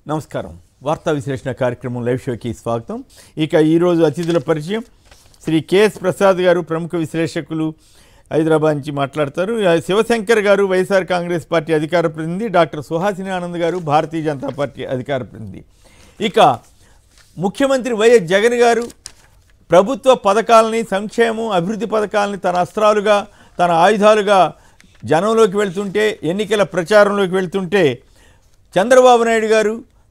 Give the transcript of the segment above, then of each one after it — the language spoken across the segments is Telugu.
నమస్కారం వార్తా విశ్లేషణ కార్యక్రమం లైవ్ షోకి స్వాగతం ఇక ఈరోజు అతిథుల పరిచయం శ్రీ కెఎస్ ప్రసాద్ గారు ప్రముఖ విశ్లేషకులు హైదరాబాద్ నుంచి మాట్లాడతారు ఆ, శివశంకర్ గారు వైఎస్ఆర్ కాంగ్రెస్ పార్టీ అధికార ప్రతినిధి డాక్టర్ సుహాసిని ఆనంద్ గారు భారతీయ జనతా పార్టీ అధికార ప్రతినిధి ఇక ముఖ్యమంత్రి వైఎస్ జగన్ గారు ప్రభుత్వ పథకాలని సంక్షేమం అభివృద్ధి పథకాలని తన అస్త్రాలుగా తన ఆయుధాలుగా జనంలోకి వెళ్తుంటే ఎన్నికల ప్రచారంలోకి వెళ్తుంటే చంద్రబాబు నాయుడు గారు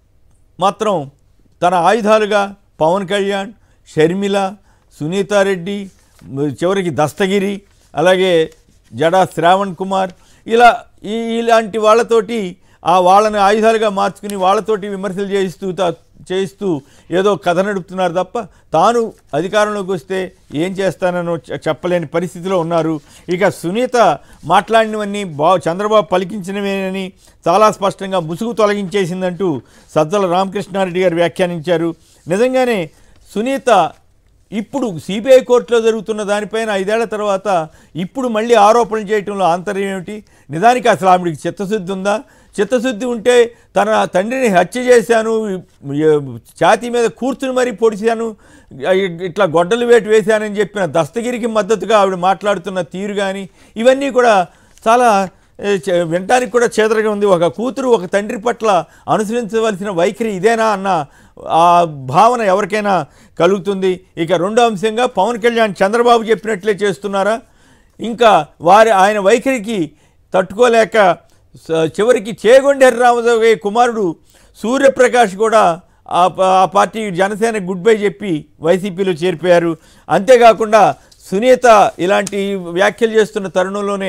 మాత్రం తన ఆయుధాలుగా పవన్ కళ్యాణ్ షర్మిల సునీతారెడ్డి మ- చివరికి దస్తగిరి అలాగే జడా శ్రావణ్ కుమార్ ఇలా ఈ ఇలాంటి వాళ్ళతోటి ఆ వాళ్ళని ఆయుధాలుగా మార్చుకుని వాళ్ళతోటి విమర్శలు చేయిస్తూ తా- చేయిస్తూ ఏదో కథ నడుపుతున్నారు తప్ప తాను అధికారంలోకి వస్తే ఏం చేస్తానో చె- చెప్పలేని పరిస్థితిలో ఉన్నారు ఇక సునీత మాట్లాడినవన్నీ బా చంద్రబాబు పలికించినవేనని చాలా స్పష్టంగా ముసుగు తొలగించేసిందంటూ సజ్జల రామకృష్ణారెడ్డి గారు వ్యాఖ్యానించారు నిజంగానే సునీత ఇప్పుడు సిబిఐ కోర్టులో జరుగుతున్న దానిపైన ఐదేళ్ల తర్వాత ఇప్పుడు మళ్ళీ ఆరోపణలు చేయటంలో ఆంతర్యం ఏమిటి నిజానికి అసలు ఆవిడికి చిత్తశుద్ధి ఉందా చిత్తశుద్ధి ఉంటే తన తండ్రిని హత్య చేశాను ఎ- ఛాతీ మీద కూర్చుని మరీ పొడిచాను ఇ- ఇట్లా గొడ్డలు వేటు వేశానని చెప్పిన దస్తగిరికి మద్దతుగా ఆవిడ మాట్లాడుతున్న తీరు కానీ ఇవన్నీ కూడా చాలా ఏ, చే- వినటానికి కూడా చేదరగా ఉంది ఒక కూతురు ఒక తండ్రి పట్ల అనుసరించవలసిన వైఖరి ఇదేనా అన్న ఆ భావన ఎవరికైనా కలుగుతుంది ఇక రెండో అంశంగా పవన్ కళ్యాణ్ చంద్రబాబు చెప్పినట్లే చేస్తున్నారా ఇంకా వారి ఆయన వైఖరికి తట్టుకోలేక స- చివరికి చేగొండెర్ర రామదేవి కుమారుడు సూర్యప్రకాష్ కూడా ఆ ప- ఆ పార్టీ జనసేన గుడ్ బై చెప్పి వైసీపీలో చేరిపోయారు అంతేకాకుండా సునీత ఇలాంటి వ్యాఖ్యలు చేస్తున్న తరుణంలోనే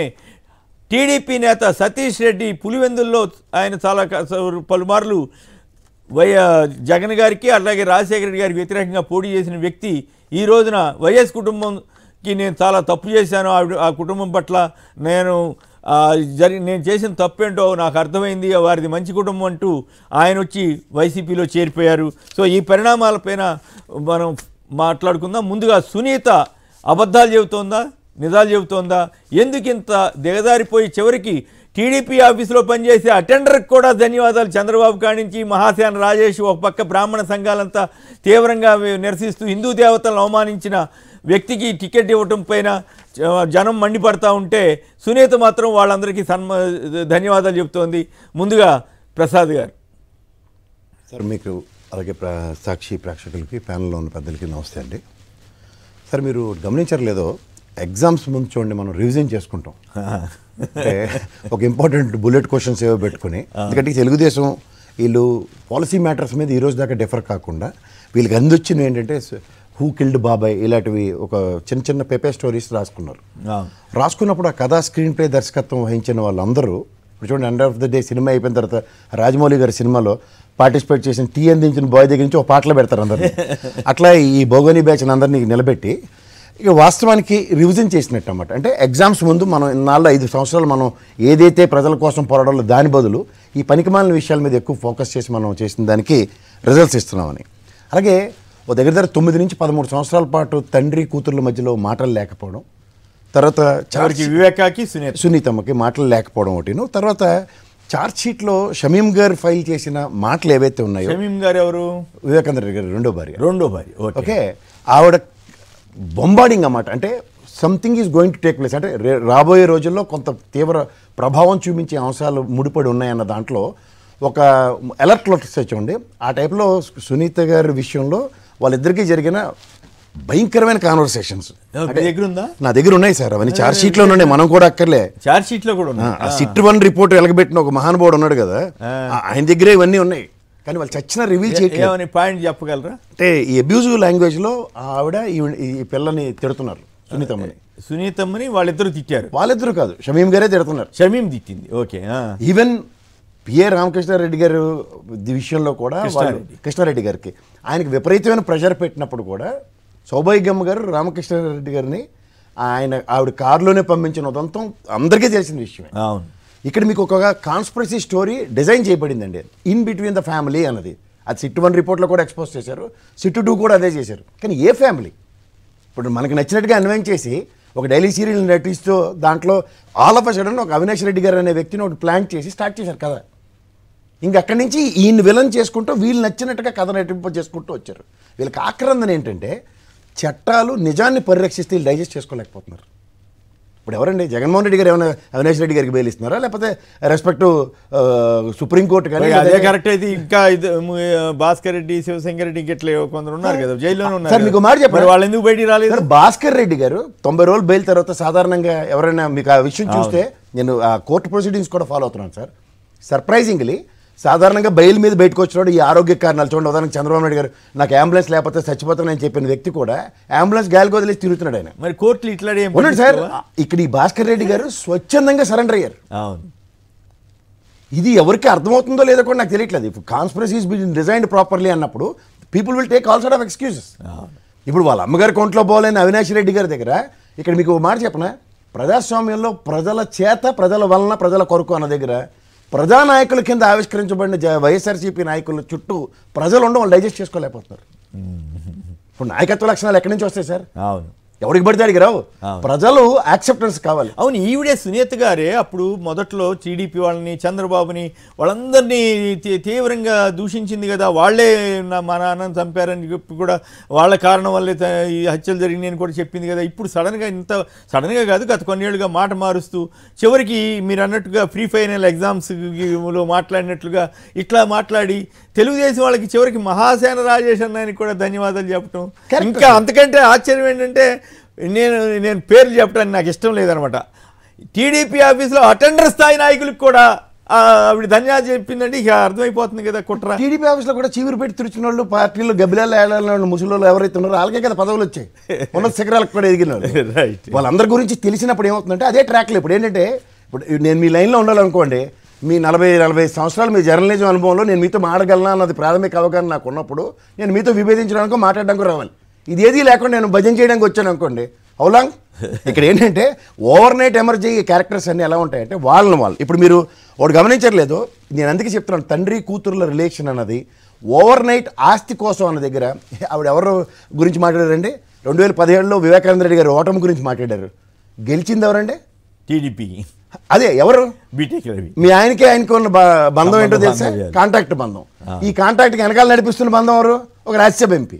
టీడీపీ నేత సతీష్ రెడ్డి పులివెందుల్లో ఆయన చాలా క- స- పలుమార్లు వై జగన్ గారికి అలాగే రాజశేఖర రెడ్డి గారికి వ్యతిరేకంగా పోటీ చేసిన వ్యక్తి ఈ రోజున వైఎస్ కుటుంబంకి నేను చాలా తప్పు చేశాను ఆవిడ ఆ కుటుంబం పట్ల నేను ఆ, జరి నేను చేసిన తప్పేంటో నాకు అర్థమైంది వారిది మంచి కుటుంబం అంటూ ఆయన వచ్చి వైసీపీలో చేరిపోయారు సో ఈ పరిణామాలపైన మనం మాట్లాడుకుందాం ముందుగా సునీత అబద్ధాలు చెబుతోందా నిజాలు చెబుతోందా ఎందుకు ఇంత దిగజారిపోయి చివరికి టీడీపీ ఆఫీసులో పనిచేసే అటెండర్కి కూడా ధన్యవాదాలు చంద్రబాబు కానించి మహాసేన రాజేష్ ఒక పక్క బ్రాహ్మణ సంఘాలంతా తీవ్రంగా వి- నిరసిస్తూ హిందూ దేవతలను అవమానించిన వ్యక్తికి టికెట్ ఇవ్వటం పైన జ- జనం మండిపడతా ఉంటే సునీత మాత్రం వాళ్ళందరికీ సన్మ ధన్యవాదాలు చెబుతోంది ముందుగా ప్రసాద్ గారు సార్ మీకు అలాగే ప్ర సాక్షి ప్రేక్షకులకి ప్యానల్లో ఉన్న పెద్దలకి నమస్తే అండి సార్ మీరు గమనించారు లేదో ఎగ్జామ్స్ ముందు చూడండి మనం రివిజన్ చేసుకుంటాం అంటే ఒక ఇంపార్టెంట్ బుల్లెట్ క్వశ్చన్స్ ఏవో పెట్టుకుని ఎందుకంటే ఈ తెలుగుదేశం వీళ్ళు పాలసీ మ్యాటర్స్ మీద ఈ రోజు దాకా డిఫర్ కాకుండా వీళ్ళకి అందొచ్చినవి ఏంటంటే హూ కిల్డ్ బాబాయ్ ఇలాంటివి ఒక చిన్న చిన్న పేపర్ స్టోరీస్ రాసుకున్నారు రాసుకున్నప్పుడు ఆ కథా స్క్రీన్ ప్లే దర్శకత్వం వహించిన వాళ్ళందరూ ఇప్పుడు చూడండి end of the day cinema అయిపోయిన తర్వాత రాజమౌళి గారి సినిమాలో పార్టిసిపేట్ చేసిన టీ అందించిన బాయ్ దగ్గర నుంచి ఒక పాటలు పెడతారు అందరినీ అట్లా ఈ భోగోని బ్యాచ్ అందరినీ నిలబెట్టి ఇక వాస్తవానికి రివిజన్ చేసినట్టు అన్నమాట అంటే ఎగ్జామ్స్ ముందు మనం ఇన్నాళ్ళు ఐదు సంవత్సరాలు మనం ఏదైతే ప్రజల కోసం పోరాడాలో దాని బదులు ఈ పనికిమాలిన విషయాల మీద ఎక్కువ ఫోకస్ చేసి మనం చేసిన దానికి రిజల్ట్స్ ఇస్తున్నామని అలాగే ఓ దగ్గర దగ్గర తొమ్మిది నుంచి పదమూడు సంవత్సరాల పాటు తండ్రి కూతుర్ల మధ్యలో మాటలు లేకపోవడం తర్వాత చివరికి వివేకాకి సునీత సునీతమ్మకి మాటలు లేకపోవడం ఒకటిను తర్వాత చార్జ్ షీట్లో షమీం గారు ఫైల్ చేసిన మాటలు ఏవైతే ఉన్నాయో షమీం గారు ఎవరు వివేకానంద రెడ్డి గారు రెండో భార్య రెండో భార్య ఓకే ఓకే ఆవిడ బొంబాడింగ్ అన్నమాట అంటే something is going to take place అంటే రే- రాబోయే రోజుల్లో కొంత తీవ్ర ప్రభావం చూపించే అంశాలు ముడిపడి ఉన్నాయన్న దాంట్లో ఒక అలర్ట్ లెటర్స్ వచ్చండి ఆ టైప్లో సునీత గారి విషయంలో వాళ్ళిద్దరికీ జరిగిన భయంకరమైన కాన్వర్సేషన్స్ మీ దగ్గర ఉందా నా దగ్గర ఉన్నాయి సార్ అవన్నీ చార్జ్ షీట్లో ఉన్నాయి మనం కూడా అక్కర్లే చార్జ్ షీట్లో కూడా ఆ, ఉంది ఆ సిట్ వన్ రిపోర్ట్ ఎలగబెట్టిన ఒక మహానుభావుడు ఉన్నాడు కదా ఆ- ఆయన దగ్గరే ఇవన్నీ ఉన్నాయి కానీ వాళ్ళు చచ్చిన రివీల్ చేయట్లేదు ఏమని పాయింట్ చెప్పగలరా అంటే ఈ అబ్యూజివ్ లాంగ్వేజ్లో ఆవిడ ఈ- ఈ పిల్లని తిడుతున్నారు సునీతమ్మని సునీతమ్మని వాళ్ళిద్దరూ తిట్టారు వాళ్ళిద్దరు కాదు షమీం గారే తిడుతున్నారు షమీం తిట్టింది ఓకే ఆ. ఈవెన్ పిఏ రామకృష్ణారెడ్డి గారు ది విషయంలో కూడా వాళ్ళు కృష్ణారెడ్డి. కృష్ణారెడ్డి గారికి ఆయనకి విపరీతమైన ప్రెషర్ పెట్టినప్పుడు కూడా సౌభాగ్యమ్మ గారు రామకృష్ణారెడ్డి గారిని ఆయన ఆవిడ కారులోనే పంపించిన ఉదంతం అందరికీ తెలిసిన విషయమే అవును ఇక్కడ మీకు ఒక కాన్స్పిరసీ స్టోరీ డిజైన్ చేయబడిందండి ఇన్ బిట్వీన్ ద ఫ్యామిలీ అన్నది అది సిట్ వన్ రిపోర్ట్లో కూడా ఎక్స్పోజ్ చేశారు సిట్ టూ కూడా అదే చేశారు కానీ ఏ ఫ్యామిలీ ఇప్పుడు మనకి నచ్చినట్టుగా అన్వయం చేసి ఒక డైలీ సీరియల్ నటిస్తూ దాంట్లో ఆల్ ఆఫ్ అ సడన్ ఒక అవినాష్ రెడ్డి గారు అనే వ్యక్తిని ఒకటి ప్లాన్ చేసి స్టార్ట్ చేశారు కదా ఇంక అక్కడి నుంచి ఈయన విలన్ చేసుకుంటూ వీళ్ళు నచ్చినట్టుగా కథ నటింప చేసుకుంటూ వచ్చారు వీళ్ళకి ఆక్రందన ఏంటంటే చట్టాలు నిజాన్ని పరిరక్షిస్తే వీళ్ళు డైజెస్ట్ చేసుకోలేకపోతున్నారు ఇప్పుడు ఎవరండి జగన్మోహన్ రెడ్డి గారు ఏమైనా అవినాష్ రెడ్డి గారికి బెయిల్ ఇస్తున్నారా లేకపోతే రెస్పెక్ట్ సుప్రీంకోర్టు కానీ అదే కరెక్ట్ అయితే ఇంకా ఇది ము- భాస్కర్ రెడ్డి శివశంకర్ రెడ్డి ఇట్లా కొందరు ఉన్నారు కదా జైల్లోనే ఉన్నారు సార్, మీకు మాట కదా. చెప్పనా? మరి వాళ్ళు ఎందుకు బయటికి రాలేదు సార్ భాస్కర్ రెడ్డి గారు తొంభై రోజులు బెయిల్ తర్వాత సాధారణంగా ఎవరైనా మీకు ఆ విషయం చూస్తే నేను ఆ కోర్టు ప్రొసీడింగ్స్ కూడా ఫాలో అవుతున్నాను సార్ సర్ప్రైజింగ్లీ సాధారణంగా బెయిల్ మీద బయటకు వచ్చినప్పుడు ఈ ఆరోగ్య కారణాలు చూడండి ఉదాహరణకు చంద్రబాబు నాయుడు గారు నాకు అంబులెన్స్ లేకపోతే చచ్చిపోతానని చెప్పిన వ్యక్తి కూడా అంబులెన్స్ గాలికి వదిలేసి తిరుగుతున్నాడు ఆయన మరి కోర్టులు ఇట్లా ఏం ఉన్నాడు సార్ పట్టించుకోవా? ఇక్కడ ఈ భాస్కర్ రెడ్డి గారు స్వచ్ఛందంగా సరెండర్ అయ్యారు అవును ఇది ఎవరికి అర్థమవుతుందో లేదో కూడా నాకు తెలియట్లేదు ఇప్పుడు కాన్స్పిరసీస్ బిన్ డిజైన్డ్ ప్రాపర్లీ అన్నప్పుడు people will take all side of excuses అవును. ఇప్పుడు వాళ్ళ అమ్మగారి కొంట్లో పోలేని అవినాష్ రెడ్డి గారి దగ్గర ఇక్కడ మీకు ఒక మాట చెప్పనా ప్రజాస్వామ్యంలో ప్రజల చేత ప్రజల వలన ప్రజల కొరకు అన్న దగ్గర ప్రజానాయకుల కింద ఆవిష్కరించబడిన జ- వైఎస్ఆర్సీపీ నాయకుల చుట్టూ ప్రజలు ఉండడం వాళ్ళు డైజెస్ట్ చేసుకోలేకపోతున్నారు ఇప్పుడు నాయకత్వ లక్షణాలు ఎక్కడి నుంచి వస్తాయి సార్ అవును ఎవరికి పడితే అడిగి రావు అవును. ప్రజలు యాక్సెప్టెన్స్ కావాలి అవును ఈవిడే సునీత గారే అప్పుడు మొదట్లో టీడీపీ వాళ్ళని చంద్రబాబుని వాళ్ళందరినీ తీ- తీవ్రంగా దూషించింది కదా వాళ్ళే నా మా నాన్నని చంపారని చెప్పి కూడా వాళ్ళ కారణం వల్లే త- ఈ హత్యలు జరిగినాయని కూడా చెప్పింది కదా ఇప్పుడు సడన్గా ఇంత సడన్గా కాదు గత కొన్నేళ్ళుగా మాట మారుస్తూ చివరికి మీరు అన్నట్టుగా ఫ్రీ ఫైనల్ ఎగ్జామ్స్లో మాట్లాడినట్లుగా ఇట్లా మాట్లాడి తెలుగుదేశం వాళ్ళకి చివరికి మహాసేన రాజేష్ అన్నాయనికి కూడా ధన్యవాదాలు చెప్పటం Correct. ఇంకా అంతకంటే ఆశ్చర్యం ఏంటంటే నేను నేను పేర్లు చెప్పడానికి నాకు ఇష్టం లేదనమాట టీడీపీ ఆఫీస్లో అటెండర్ స్థాయి నాయకులకు కూడా ఆ, ఆవిడ ధన్యవాదాలు చెప్పిందంటే ఇక అర్థమైపోతుంది కదా కుట్ర టీడీపీ ఆఫీస్లో కూడా చీవురు పెట్టి తుడిచిన వాళ్ళు పార్టీలో గబ్బిలాలు ఏడాలి వాళ్ళు ముసలి ఎవరైతే ఉన్నారో వాళ్ళకే కదా పదవులు వచ్చాయి ఉన్నత శిఖరాలకు కూడా ఎదిగిన వాళ్ళు రైట్ వాళ్ళందరి గురించి తెలిసినప్పుడు ఏమవుతుందంటే అదే ట్రాక్లో ఇప్పుడు ఏంటంటే ఇప్పుడు నేను మీ లైన్లో ఉండాలనుకోండి మీ నలభై నలభై సంవత్సరాలు మీ జర్నలిజం అనుభవంలో నేను మీతో మాడగలనా అన్నది ప్రాథమిక అవగాహన నాకు ఉన్నప్పుడు నేను మీతో విభేదించడానికి మాట్లాడడానికి రావాలి ఇది ఏది లేకుండా నేను భజన చేయడానికి వచ్చాను అనుకోండి అవులాంగ్ ఇక్కడ ఏంటంటే ఓవర్ నైట్ ఎమర్జీ క్యారెక్టర్స్ అన్నీ ఎలా ఉంటాయంటే వాళ్ళని వాళ్ళు ఇప్పుడు మీరు ఒకటి గమనించట్లేదు నేను అందుకే చెప్తున్నాను తండ్రి కూతురుల రిలేషన్ అన్నది ఓవర్ నైట్ ఆస్తి కోసం అన్న దగ్గర ఆవిడ ఎవరు గురించి మాట్లాడారండి రెండు వేల పదిహేడులో వివేకానంద రెడ్డి గారు ఓటమి గురించి మాట్లాడారు గెలిచింది ఎవరండి టీడీపీ అదే ఎవరు బీటెక్ రవి మీ ఆయనకి ఆయనకి ఉన్న బ- బంధం ఏంటో సంబంధం తెలుసా బంధం కాంటాక్ట్ బంధం ఈ కాంటాక్ట్కి వెనకాల నడిపిస్తున్న బంధం ఎవరు ఒక రాజ్యసభ ఎంపీ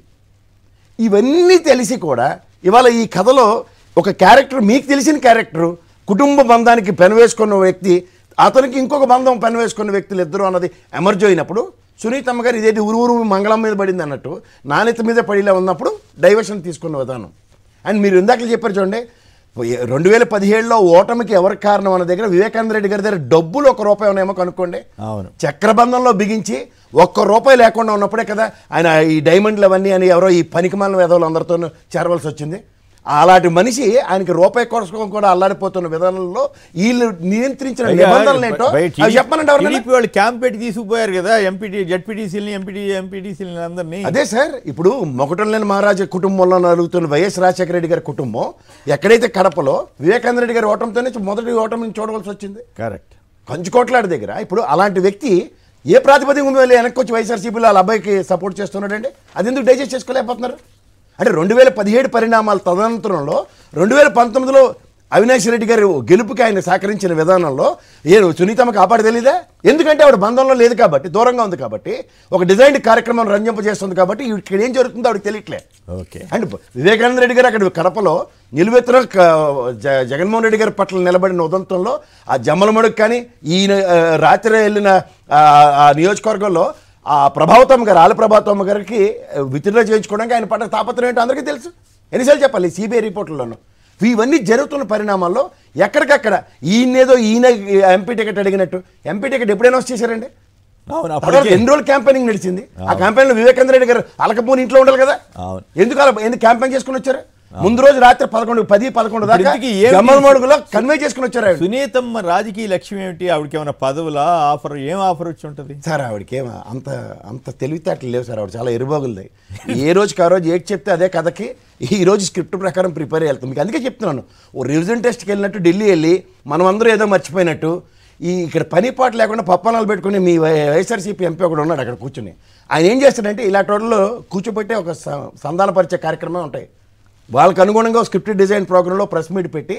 ఇవన్నీ తెలిసి కూడా ఇవాళ ఈ కథలో ఒక క్యారెక్టర్ మీకు తెలిసిన క్యారెక్టర్ కుటుంబ బంధానికి పెనవేసుకున్న వ్యక్తి అతనికి ఇంకొక బంధం పెనవేసుకున్న వ్యక్తులు ఇద్దరు అన్నది ఎమర్జ్ అయినప్పుడు సునీతమ్మ గారు ఇదేంటి ఊరు ఊరు మంగళం మీద పడింది అన్నట్టు నాణ్యత మీద పడిలా ఉన్నప్పుడు డైవర్షన్ తీసుకున్న విధానం అండ్ మీరు ఇందాక చెప్పారు చూడండి రెండు వేల పదిహేడులో ఓటమికి ఎవరి కారణం అన్న దగ్గర వివేకానంద రెడ్డి గారి దగ్గర డబ్బులు ఒక రూపాయి ఉన్నాయేమో కనుక్కోండి అవును చక్రబంధంలో బిగించి ఒక్క రూపాయి లేకుండా ఉన్నప్పుడే కదా ఆయన ఈ డైమండ్లు అవన్నీ అని ఎవరో ఈ పనికిమాల వేదవులు అందరితో చేరవలసి వచ్చింది అలాంటి మనిషి ఆయనకి రూపాయి కోసం కూడా అల్లాడిపోతున్న విధానంలో వీళ్ళు నియంత్రించిన నిబంధనలు ఏంటో అవి చెప్పమనండి ఎవరినైనా టీడీపీ వాళ్ళు క్యాంప్ పెట్టి తీసుకుపోయారు కదా ఎంపీటీ జడ్పీటీసీలని ఎంపీటీ ఎంపీటీసీలని అందరినీ అదే సార్ ఇప్పుడు మొకటంలేని మహారాజా కుటుంబంలో నలుగుతున్న వైఎస్ రాజశేఖర రెడ్డి గారి కుటుంబం ఎక్కడైతే కడపలో వివేకానంద రెడ్డి గారి ఓటమితోనే మొదటి ఓటమిని చూడవలసి వచ్చింది కరెక్ట్ కంచుకోట్లాడి దగ్గర ఇప్పుడు అలాంటి వ్యక్తి ఏ ప్రాతిపదిక మీద వెనక్కి వచ్చి వైఎస్ఆర్సీపీలో వాళ్ళ అబ్బాయికి సపోర్ట్ చేస్తున్నాడండి అది ఎందుకు డైజెస్ట్ చేసుకోలేకపోతున్నారు అంటే రెండు వేల పదిహేడు పరిణామాల తదనంతరంలో రెండు వేల పంతొమ్మిదిలో అవినాష్ రెడ్డి గారు గెలుపుకి ఆయన సహకరించిన విధానంలో ఏ సునీతమ్మ కాపాడు తెలీదా ఎందుకంటే ఆవిడ బంధంలో లేదు కాబట్టి దూరంగా ఉంది కాబట్టి ఒక డిజైన్ కార్యక్రమం రంజింపజేస్తుంది కాబట్టి ఇక్కడ ఏం జరుగుతుందో ఆవిడకి తెలియట్లే ఓకే అండ్ వివేకానంద రెడ్డి గారు అక్కడ కడపలో నిలువెత్తున క- జ- జగన్మోహన్ రెడ్డి గారి పట్ల నిలబడిన ఉదంతంలో ఆ జమ్మలమడుగు కానీ ఈయన ఆ, రాత్రి వెళ్ళిన ఆ ఆ నియోజకవర్గంలో ఆ ప్రభావతమ్మ గారు ఆల ప్రభావతమ్మ గారికి విత్డ్రా చేయించుకోవడానికి ఆయన పట్ల తాపత్రయం ఏంటో అందరికీ తెలుసు ఎన్నిసార్లు చెప్పాలి సిబిఐ రిపోర్టుల్లోనూ ఇవన్నీ జరుగుతున్న పరిణామాల్లో ఎక్కడికక్కడ ఈయనేదో ఈయన ఎంపీ టికెట్ అడిగినట్టు ఎంపీ టికెట్ ఎప్పుడైనా వచ్చేసారండి అవును తర్వాత అప్పటికే ఎన్ని రోజులు క్యాంపెయినింగ్ నడిచింది ఆ క్యాంపెయిన్ లో వివేకానంద రెడ్డి గారు అలకపోని ఇంట్లో ఉండాలి కదా అవును. ఎందుకు అలా ఎందుకు క్యాంపెయిన్ చేసుకుని వచ్చారు ముందు రోజు రాత్రి పదకొండు పది పదకొండు దాకా ఇంతకీ ఏం జమ్మల్ మడుగులో కన్వే చేసుకుని వచ్చారు ఆవిడ సునీతమ్మ రాజకీయ లక్ష్యం ఏమిటి ఆవిడకి ఏమైనా పదవులా ఆఫర్ ఏం ఆఫర్ వచ్చి ఉంటుంది సార్ ఆవిడకి ఏమ అంత అంత తెలివితేటలు లేవు సార్ ఆవిడ చాలా ఎరుబోగులది ఏ రోజుకి ఆ రోజు ఏది చెప్తే అదే కథకి ఈ రోజు స్క్రిప్ట్ ప్రకారం ప్రిపేర్ వెళ్తాం మీకు అందుకే చెప్తున్నాను ఓ రివిజన్ టెస్ట్కి వెళ్ళినట్టు ఢిల్లీ వెళ్ళి మనం అందరూ ఏదో మర్చిపోయినట్టు ఈ ఇక్కడ పని పాట లేకుండా పప్పనాలు పెట్టుకుని మీ వై- వైఎస్ఆర్సీపీ ఎంపీ ఒకడు ఉన్నాడు అక్కడ కూర్చుని ఆయన ఏం చేస్తాడంటే ఇలాంటి వాళ్ళలో కూర్చోబెట్టే ఒక స- సంధానపరిచే కార్యక్రమం ఉంటాయి వాళ్ళకి అనుగుణంగా స్క్రిప్ట్ డిజైన్ ప్రోగ్రాంలో ప్రెస్ మీట్ పెట్టి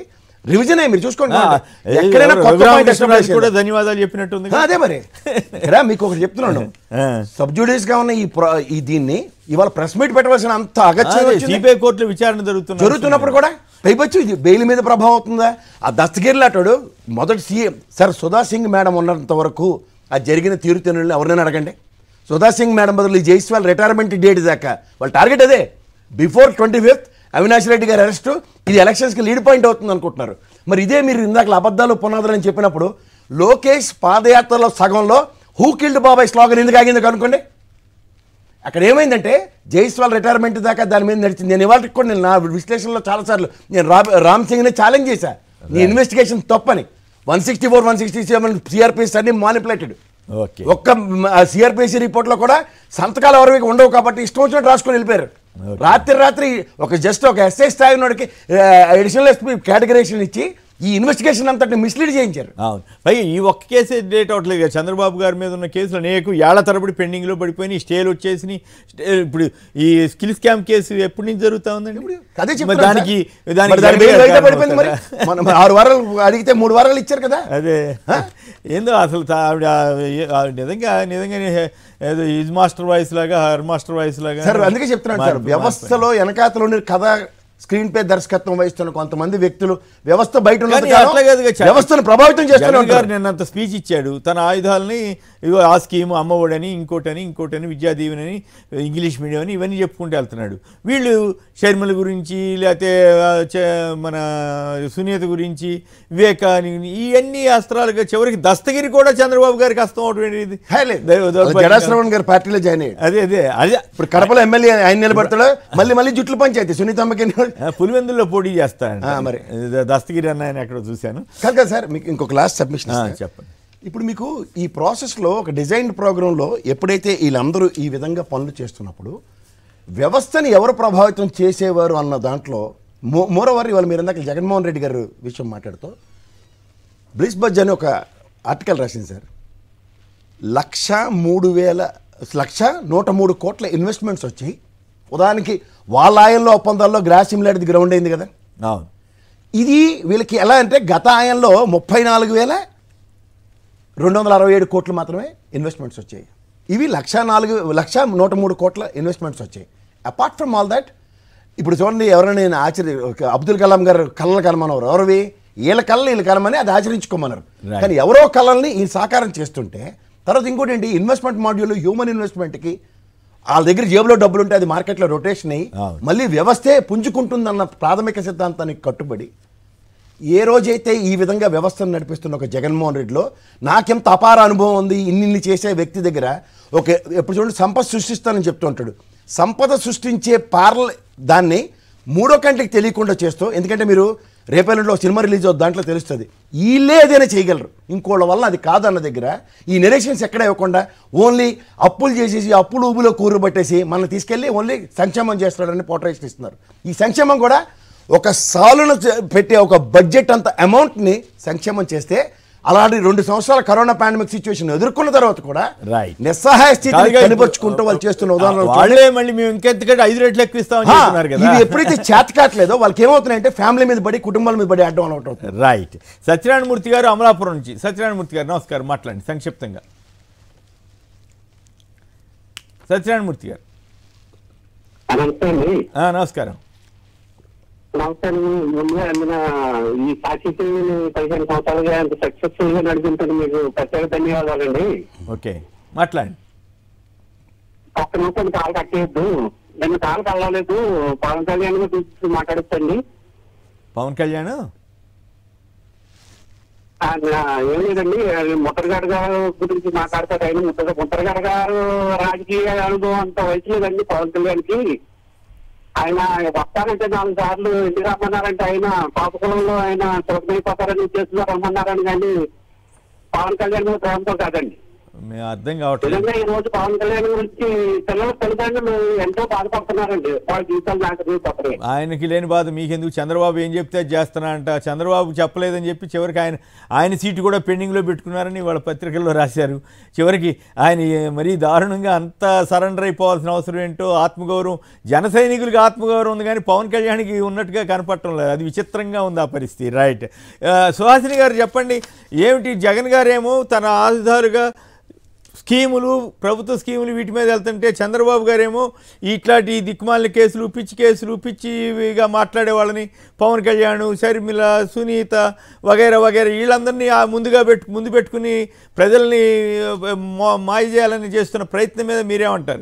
రివిజన్ మీరు చూసుకోండి ఆ, ఎక్కడైనా కొత్త రఘురామ point కృష్ణరాజు establish కూడా ధన్యవాదాలు చెప్పినట్టుంది ఆ, అదే మరి ఇక్కడ మీకు ఒకటి చెప్తున్నాను ఆ. సబ్జుడియస్ గా ఉన్న ఈ ప్ర- ఈ దీన్ని ఇవాళ ప్రెస్ మీట్ పెట్టవలసిన అంత అగత్యం వచ్చింది. సిబిఐ కోర్టులో విచారణ జరుగుతున్న జరుగుతున్నప్పుడు కూడా పైపచ్చు ఇది బెయిల్ మీద ప్రభావం అవుతుందా ఆ దస్తగిరి లాంటాడు మొదటి CM sir Sudha Singh madam ఉన్నంత వరకు ఆ జరిగిన తీరుతెన్నులను ఎవరినైనా అడగండి సుధా సింగ్ మేడం బదులు ఈ జైస్వాల్ రిటైర్మెంట్ డేట్ దాకా వాళ్ళ టార్గెట్ అదే before twenty fifth Avinash Reddy గారి అరెస్ట్ ఇది ఎలక్షన్స్కి లీడ్ పాయింట్ అవుతుంది అనుకుంటున్నారు మరి ఇదే మీరు ఇందాక అబద్ధాలు పునాదులు అని చెప్పినప్పుడు లోకేష్ పాదయాత్రలో సగంలో హూ కిల్డ్ బాబాయ్ స్లోగన్ ఎందుకు ఆగింది కనుక్కోండి అక్కడ ఏమైందంటే జైస్వాల్ రిటైర్మెంట్ దాకా దాని మీద నడిచింది నేను ఇవాళ కూడా నేను నా విశ్లేషణలో చాలాసార్లు నేను రా రామ్ సింగ్ని ఛాలెంజ్ చేశా నీ ఇన్వెస్టిగేషన్ తప్పని one sixty four one sixty seven CRPS అన్ని మానిపులేటెడ్ ఓకే ఒక్క సిఆర్పిసి రిపోర్ట్లో కూడా సంతకాలు ఎవరికి ఉండవు కాబట్టి ఇష్టం వచ్చినట్టు రాసుకొని వెళ్ళిపోయారు రాత్రి రాత్రి ఒక జస్ట్ ఒక ఎస్ఐ స్థాయి ఉన్నోడికి అడిషనల్ ఎస్పీ కేటగరేషన్ ఇచ్చి ఈ ఇన్వెస్టిగేషన్ అంతటి మిస్లీడ్ చేయించారు అవును పైగా ఈ ఒక్క కేసే డేట్ అవట్లేదు కదా చంద్రబాబు గారి మీద ఉన్న కేసులు అనేక ఏళ్ల తరబడి పెండింగ్లో పడిపోయినాయి స్టేలు వచ్చేసి ఇప్పుడు ఈ స్కిల్ స్కామ్ కేసు ఎప్పటి నుంచి జరుగుతా ఉందండి అదే మరి చెప్తున్నాను దానికి సార్. దానికి మరి దాని జగన్ బెయిల్ గారు బయట పడిపోయింది మరి కారణమవుతారా? మనం ఆరు వారాలు అడిగితే మూడు వారాలు ఇచ్చారు కదా అదే ఏందో అసలు తా- ఆవిడ ఏ- ఆవిడ నిజంగా నిజంగానే ఏదో ఈజ్ మాస్టర్ వాయిస్ లాగా హర్ మాస్టర్ వాయిస్ లాగా సార్ అందుకే చెప్తున్నాను సార్ మారిపోయి- వ్యవస్థలో వెనకాతలోని కథ స్క్రీన్ పే దర్శకత్వం వహిస్తున్న కొంతమంది వ్యక్తులు వ్యవస్థ బయట ఉన్నంత కానీ కాలం అట్లా కాదుగా చ- వ్యవస్థను ప్రభావితం చేస్తూనే జగన్ గారు ఉంటారు నిన్నంత స్పీచ్ ఇచ్చాడు తన ఆయుధాలని ఇగో ఆ స్కీమ్ అమ్మఒడని ఇంకోటని ఇంకోటని విద్యా దీవెనని ఇంగ్లీష్ మీడియం అని ఇవన్నీ చెప్పుకుంటూ వెళ్తున్నాడు వీళ్ళు షర్మిల గురించి లేకపోతే ఆ, చ- మన సునీత గురించి వివేక అని ఇవన్నీ అస్త్రాలుగా చివరికి దస్తగిరి కూడా చంద్రబాబు గారికి అస్తం అవటం ఇది హే, లేదు. దైవ దౌర్భాగ్యం. జడాశ్రవణ్ గారు పార్టీలో జాయిన్ అయ్యాడు అదే అదే అదే ఇప్పుడు కడపలో ఎమ్మెల్యే ఆయన నిలబడతాడు మళ్ళీ మళ్ళీ జుట్లు పంచాయతీ సునీతమ్మకి ఆ, పులివెందుల్లో పోటీ చేస్తాడు ఆ, మరి. దస్తగిరి అన్న ఆయన ఎక్కడో చూశాను కాదు కదా సార్ మీకు ఇంకొక లాస్ట్ సబ్మిషన్ ఆ, చెప్పండి ఇప్పుడు మీకు ఈ ప్రాసెస్లో ఒక డిజైన్ ప్రోగ్రాంలో ఎప్పుడైతే వీళ్ళందరూ ఈ విధంగా పనులు చేస్తున్నప్పుడు వ్యవస్థని ఎవరు ప్రభావితం చేసేవారు అన్న దాంట్లో మో మోరవర్ ఇవాళ మీరు ఇందాక జగన్మోహన్ రెడ్డి గారు విషయం మాట్లాడుతూ బ్లిస్ బజ్ అని ఒక ఆర్టికల్ రాసింది సార్ లక్ష మూడు వేల లక్ష నూట మూడు కోట్ల ఇన్వెస్ట్మెంట్స్ వచ్చి ఉదాహరణకి వాళ్ళ ఆయంలో ఒప్పందాల్లో గ్రాస్ సిమ్లాడిది గ్రౌండ్ అయింది కదా అవును ఇది వీళ్ళకి ఎలా అంటే గత ఆయంలో ముప్పై నాలుగు వేల రెండు వందల అరవై ఏడు కోట్లు మాత్రమే ఇన్వెస్ట్మెంట్స్ వచ్చాయి ఇవి లక్ష నాలుగు లక్ష నూట మూడు కోట్ల ఇన్వెస్ట్మెంట్స్ వచ్చాయి అపార్ట్ ఫ్రమ్ ఆల్ దట్ ఇప్పుడు చూడండి ఎవరైనా నేను ఆచరి ఒక అబ్దుల్ కలాం గారు కళ్ళ కలమనవారు ఎవరివి వీళ్ళ కళ్ళ వీళ్ళ కలమని అది ఆచరించుకోమన్నారు Right. కానీ ఎవరో కళల్ని ఈ సాకారం చేస్తుంటే తర్వాత ఇంకోటి ఏంటి ఇన్వెస్ట్మెంట్ మాడ్యూల్ హ్యూమన్ ఇన్వెస్ట్మెంట్కి వాళ్ళ దగ్గర జేబులో డబ్బులు ఉంటే అది మార్కెట్లో రొటేషన్ అయ్యి అవును. మళ్ళీ వ్యవస్థే పుంజుకుంటుందన్న ప్రాథమిక సిద్ధాంతానికి కట్టుబడి ఏ రోజైతే ఈ విధంగా వ్యవస్థను నడిపిస్తున్న ఒక జగన్మోహన్ రెడ్డిలో నాకెంత అపార అనుభవం ఉంది ఇన్ని చేసే వ్యక్తి దగ్గర ఒక ఎప్పుడు చూడండి సంపద సృష్టిస్తానని చెప్తూ ఉంటాడు సంపద సృష్టించే పార్ల దాన్ని మూడో కంటికి తెలియకుండా చేస్తూ ఎందుకంటే మీరు రేపేళ్ళలో సినిమా రిలీజ్ అవుతుంది దాంట్లో తెలుస్తుంది వీళ్ళే ఏదైనా చేయగలరు ఇంకోళ్ళ వల్ల అది కాదన్న దగ్గర ఈ నెరేషన్స్ ఎక్కడ ఇవ్వకుండా ఓన్లీ అప్పులు చేసేసి అప్పులు ఊబులో కూరు పట్టేసి మనం తీసుకెళ్ళి ఓన్లీ సంక్షేమం చేస్తాడని పోట్రేషన్ ఇస్తున్నారు ఈ సంక్షేమం కూడా ఒక సాలును చే- పెట్టే ఒక బడ్జెట్ అంత అమౌంట్ని సంక్షేమం చేస్తే అలాంటి రెండు సంవత్సరాల కరోనా పాండమిక్ సిచ్యువేషన్ ఎదుర్కొన్న తర్వాత కూడా Right. నిస్సహాయ స్థితిని కాదుగా కనిపరుచుకుంటూ వాళ్ళు చేస్తున్న ఉదాహరణలు చూడండి. వాళ్ళే మళ్ళీ మేము ఇంకెంతకంటే ఐదు రెట్లు ఎక్కువ ఇస్తామని హా, చెప్తున్నారు కదా ఇవి ఎప్పుడైతే చేత కావట్లేదో వాళ్ళకి ఏమవుతున్నాయంటే ఫ్యామిలీ మీద పడి కుటుంబాల మీద పడి అడ్డం అలవాటు అవుతుంది రైట్ సత్యనారాయణమూర్తి గారు అమలాపురం నుంచి సత్యనారాయణమూర్తి గారు నమస్కారం మాట్లాడండి సంక్షిప్తంగా సత్యనారాయణమూర్తి గారు నమస్తే అండి ఆ, నమస్కారం నమస్తే అండి. ముందుగా అందున ఈ సాక్షి టీవీని పదిహేను సంవత్సరాలుగా అంత సక్సెస్ఫుల్ గా నడిపించడం మీకు ప్రత్యేక ధన్యవాదాలండి ఓకే మాట్లాడండి ఒక్క నిమిషం కాల్ కట్టేయద్దు నేను కాల్ కలవలేదు పవన్ కళ్యాణ్ గారు చూసి మాట్లాడచ్చండి పవన్ కళ్యాణ్ ఏం లేదండి అది ముత్తరగారు గారు గురించి మాట్లాడతారు ఆయన ముత్తర ముత్తరగారు గారు రాజకీయ అనుభవం అంత వయసు లేదండి పవన్ కళ్యాణ్కి ఆయన వస్తారంటే నాలుగు సార్లు ఎందుకు రమ్మన్నారంటే ఆయన పాపకులంలో ఆయన సులభమైపోతారని చేస్తున్నా రమ్మన్నారని కానీ పవన్ కళ్యాణ్ మీద ప్రేమతో కాదండి మేము అర్థం కావట్లేదు నిజంగా ఈ రోజు పవన్ కళ్యాణ్ గురించి పిల్లల తల్లిదండ్రులు ఎంతో బాధపడుతున్నారండి వాళ్ళ జీవితాలు నాకు తప్పని ఆయనకి లేని బాధ మీకెందుకు చంద్రబాబు ఏం చెప్తే అది చేస్తున్నా అంట చంద్రబాబు చెప్పలేదని చెప్పి చివరికి ఆయన ఆయన సీటు కూడా పెండింగ్లో పెట్టుకున్నారని వాళ్ళ పత్రికల్లో రాశారు చివరికి ఆయన మరీ దారుణంగా అంత సరెండర్ అయిపోవాల్సిన అవసరం ఏంటో ఆత్మగౌరవం జన సైనికులకి ఆత్మగౌరవం ఉంది కానీ పవన్ కళ్యాణ్కి ఉన్నట్టుగా కనపడటం లేదు అది విచిత్రంగా ఉంది ఆ పరిస్థితి రైట్ ఆ, సుహాసిని గారు చెప్పండి ఏమిటి జగన్ గారేమో తన ఆయుధాలుగా స్కీములు ప్రభుత్వ స్కీములు వీటి మీద వెళ్తుంటే చంద్రబాబు గారేమో ఇట్లాంటి దిక్కుమాలిన కేసులు పిచ్చి కేసులు పిచ్చిగా మాట్లాడే వాళ్ళని పవన్ కళ్యాణ్ షర్మిల సునీత వగైరా వగైరా వీళ్ళందరినీ ఆ ముందుగా పెట్టు ముందు పెట్టుకుని ప్రజల్ని ఆ, మో- మాయ చేయాలని చేస్తున్న ప్రయత్నం మీద మీరేమంటారు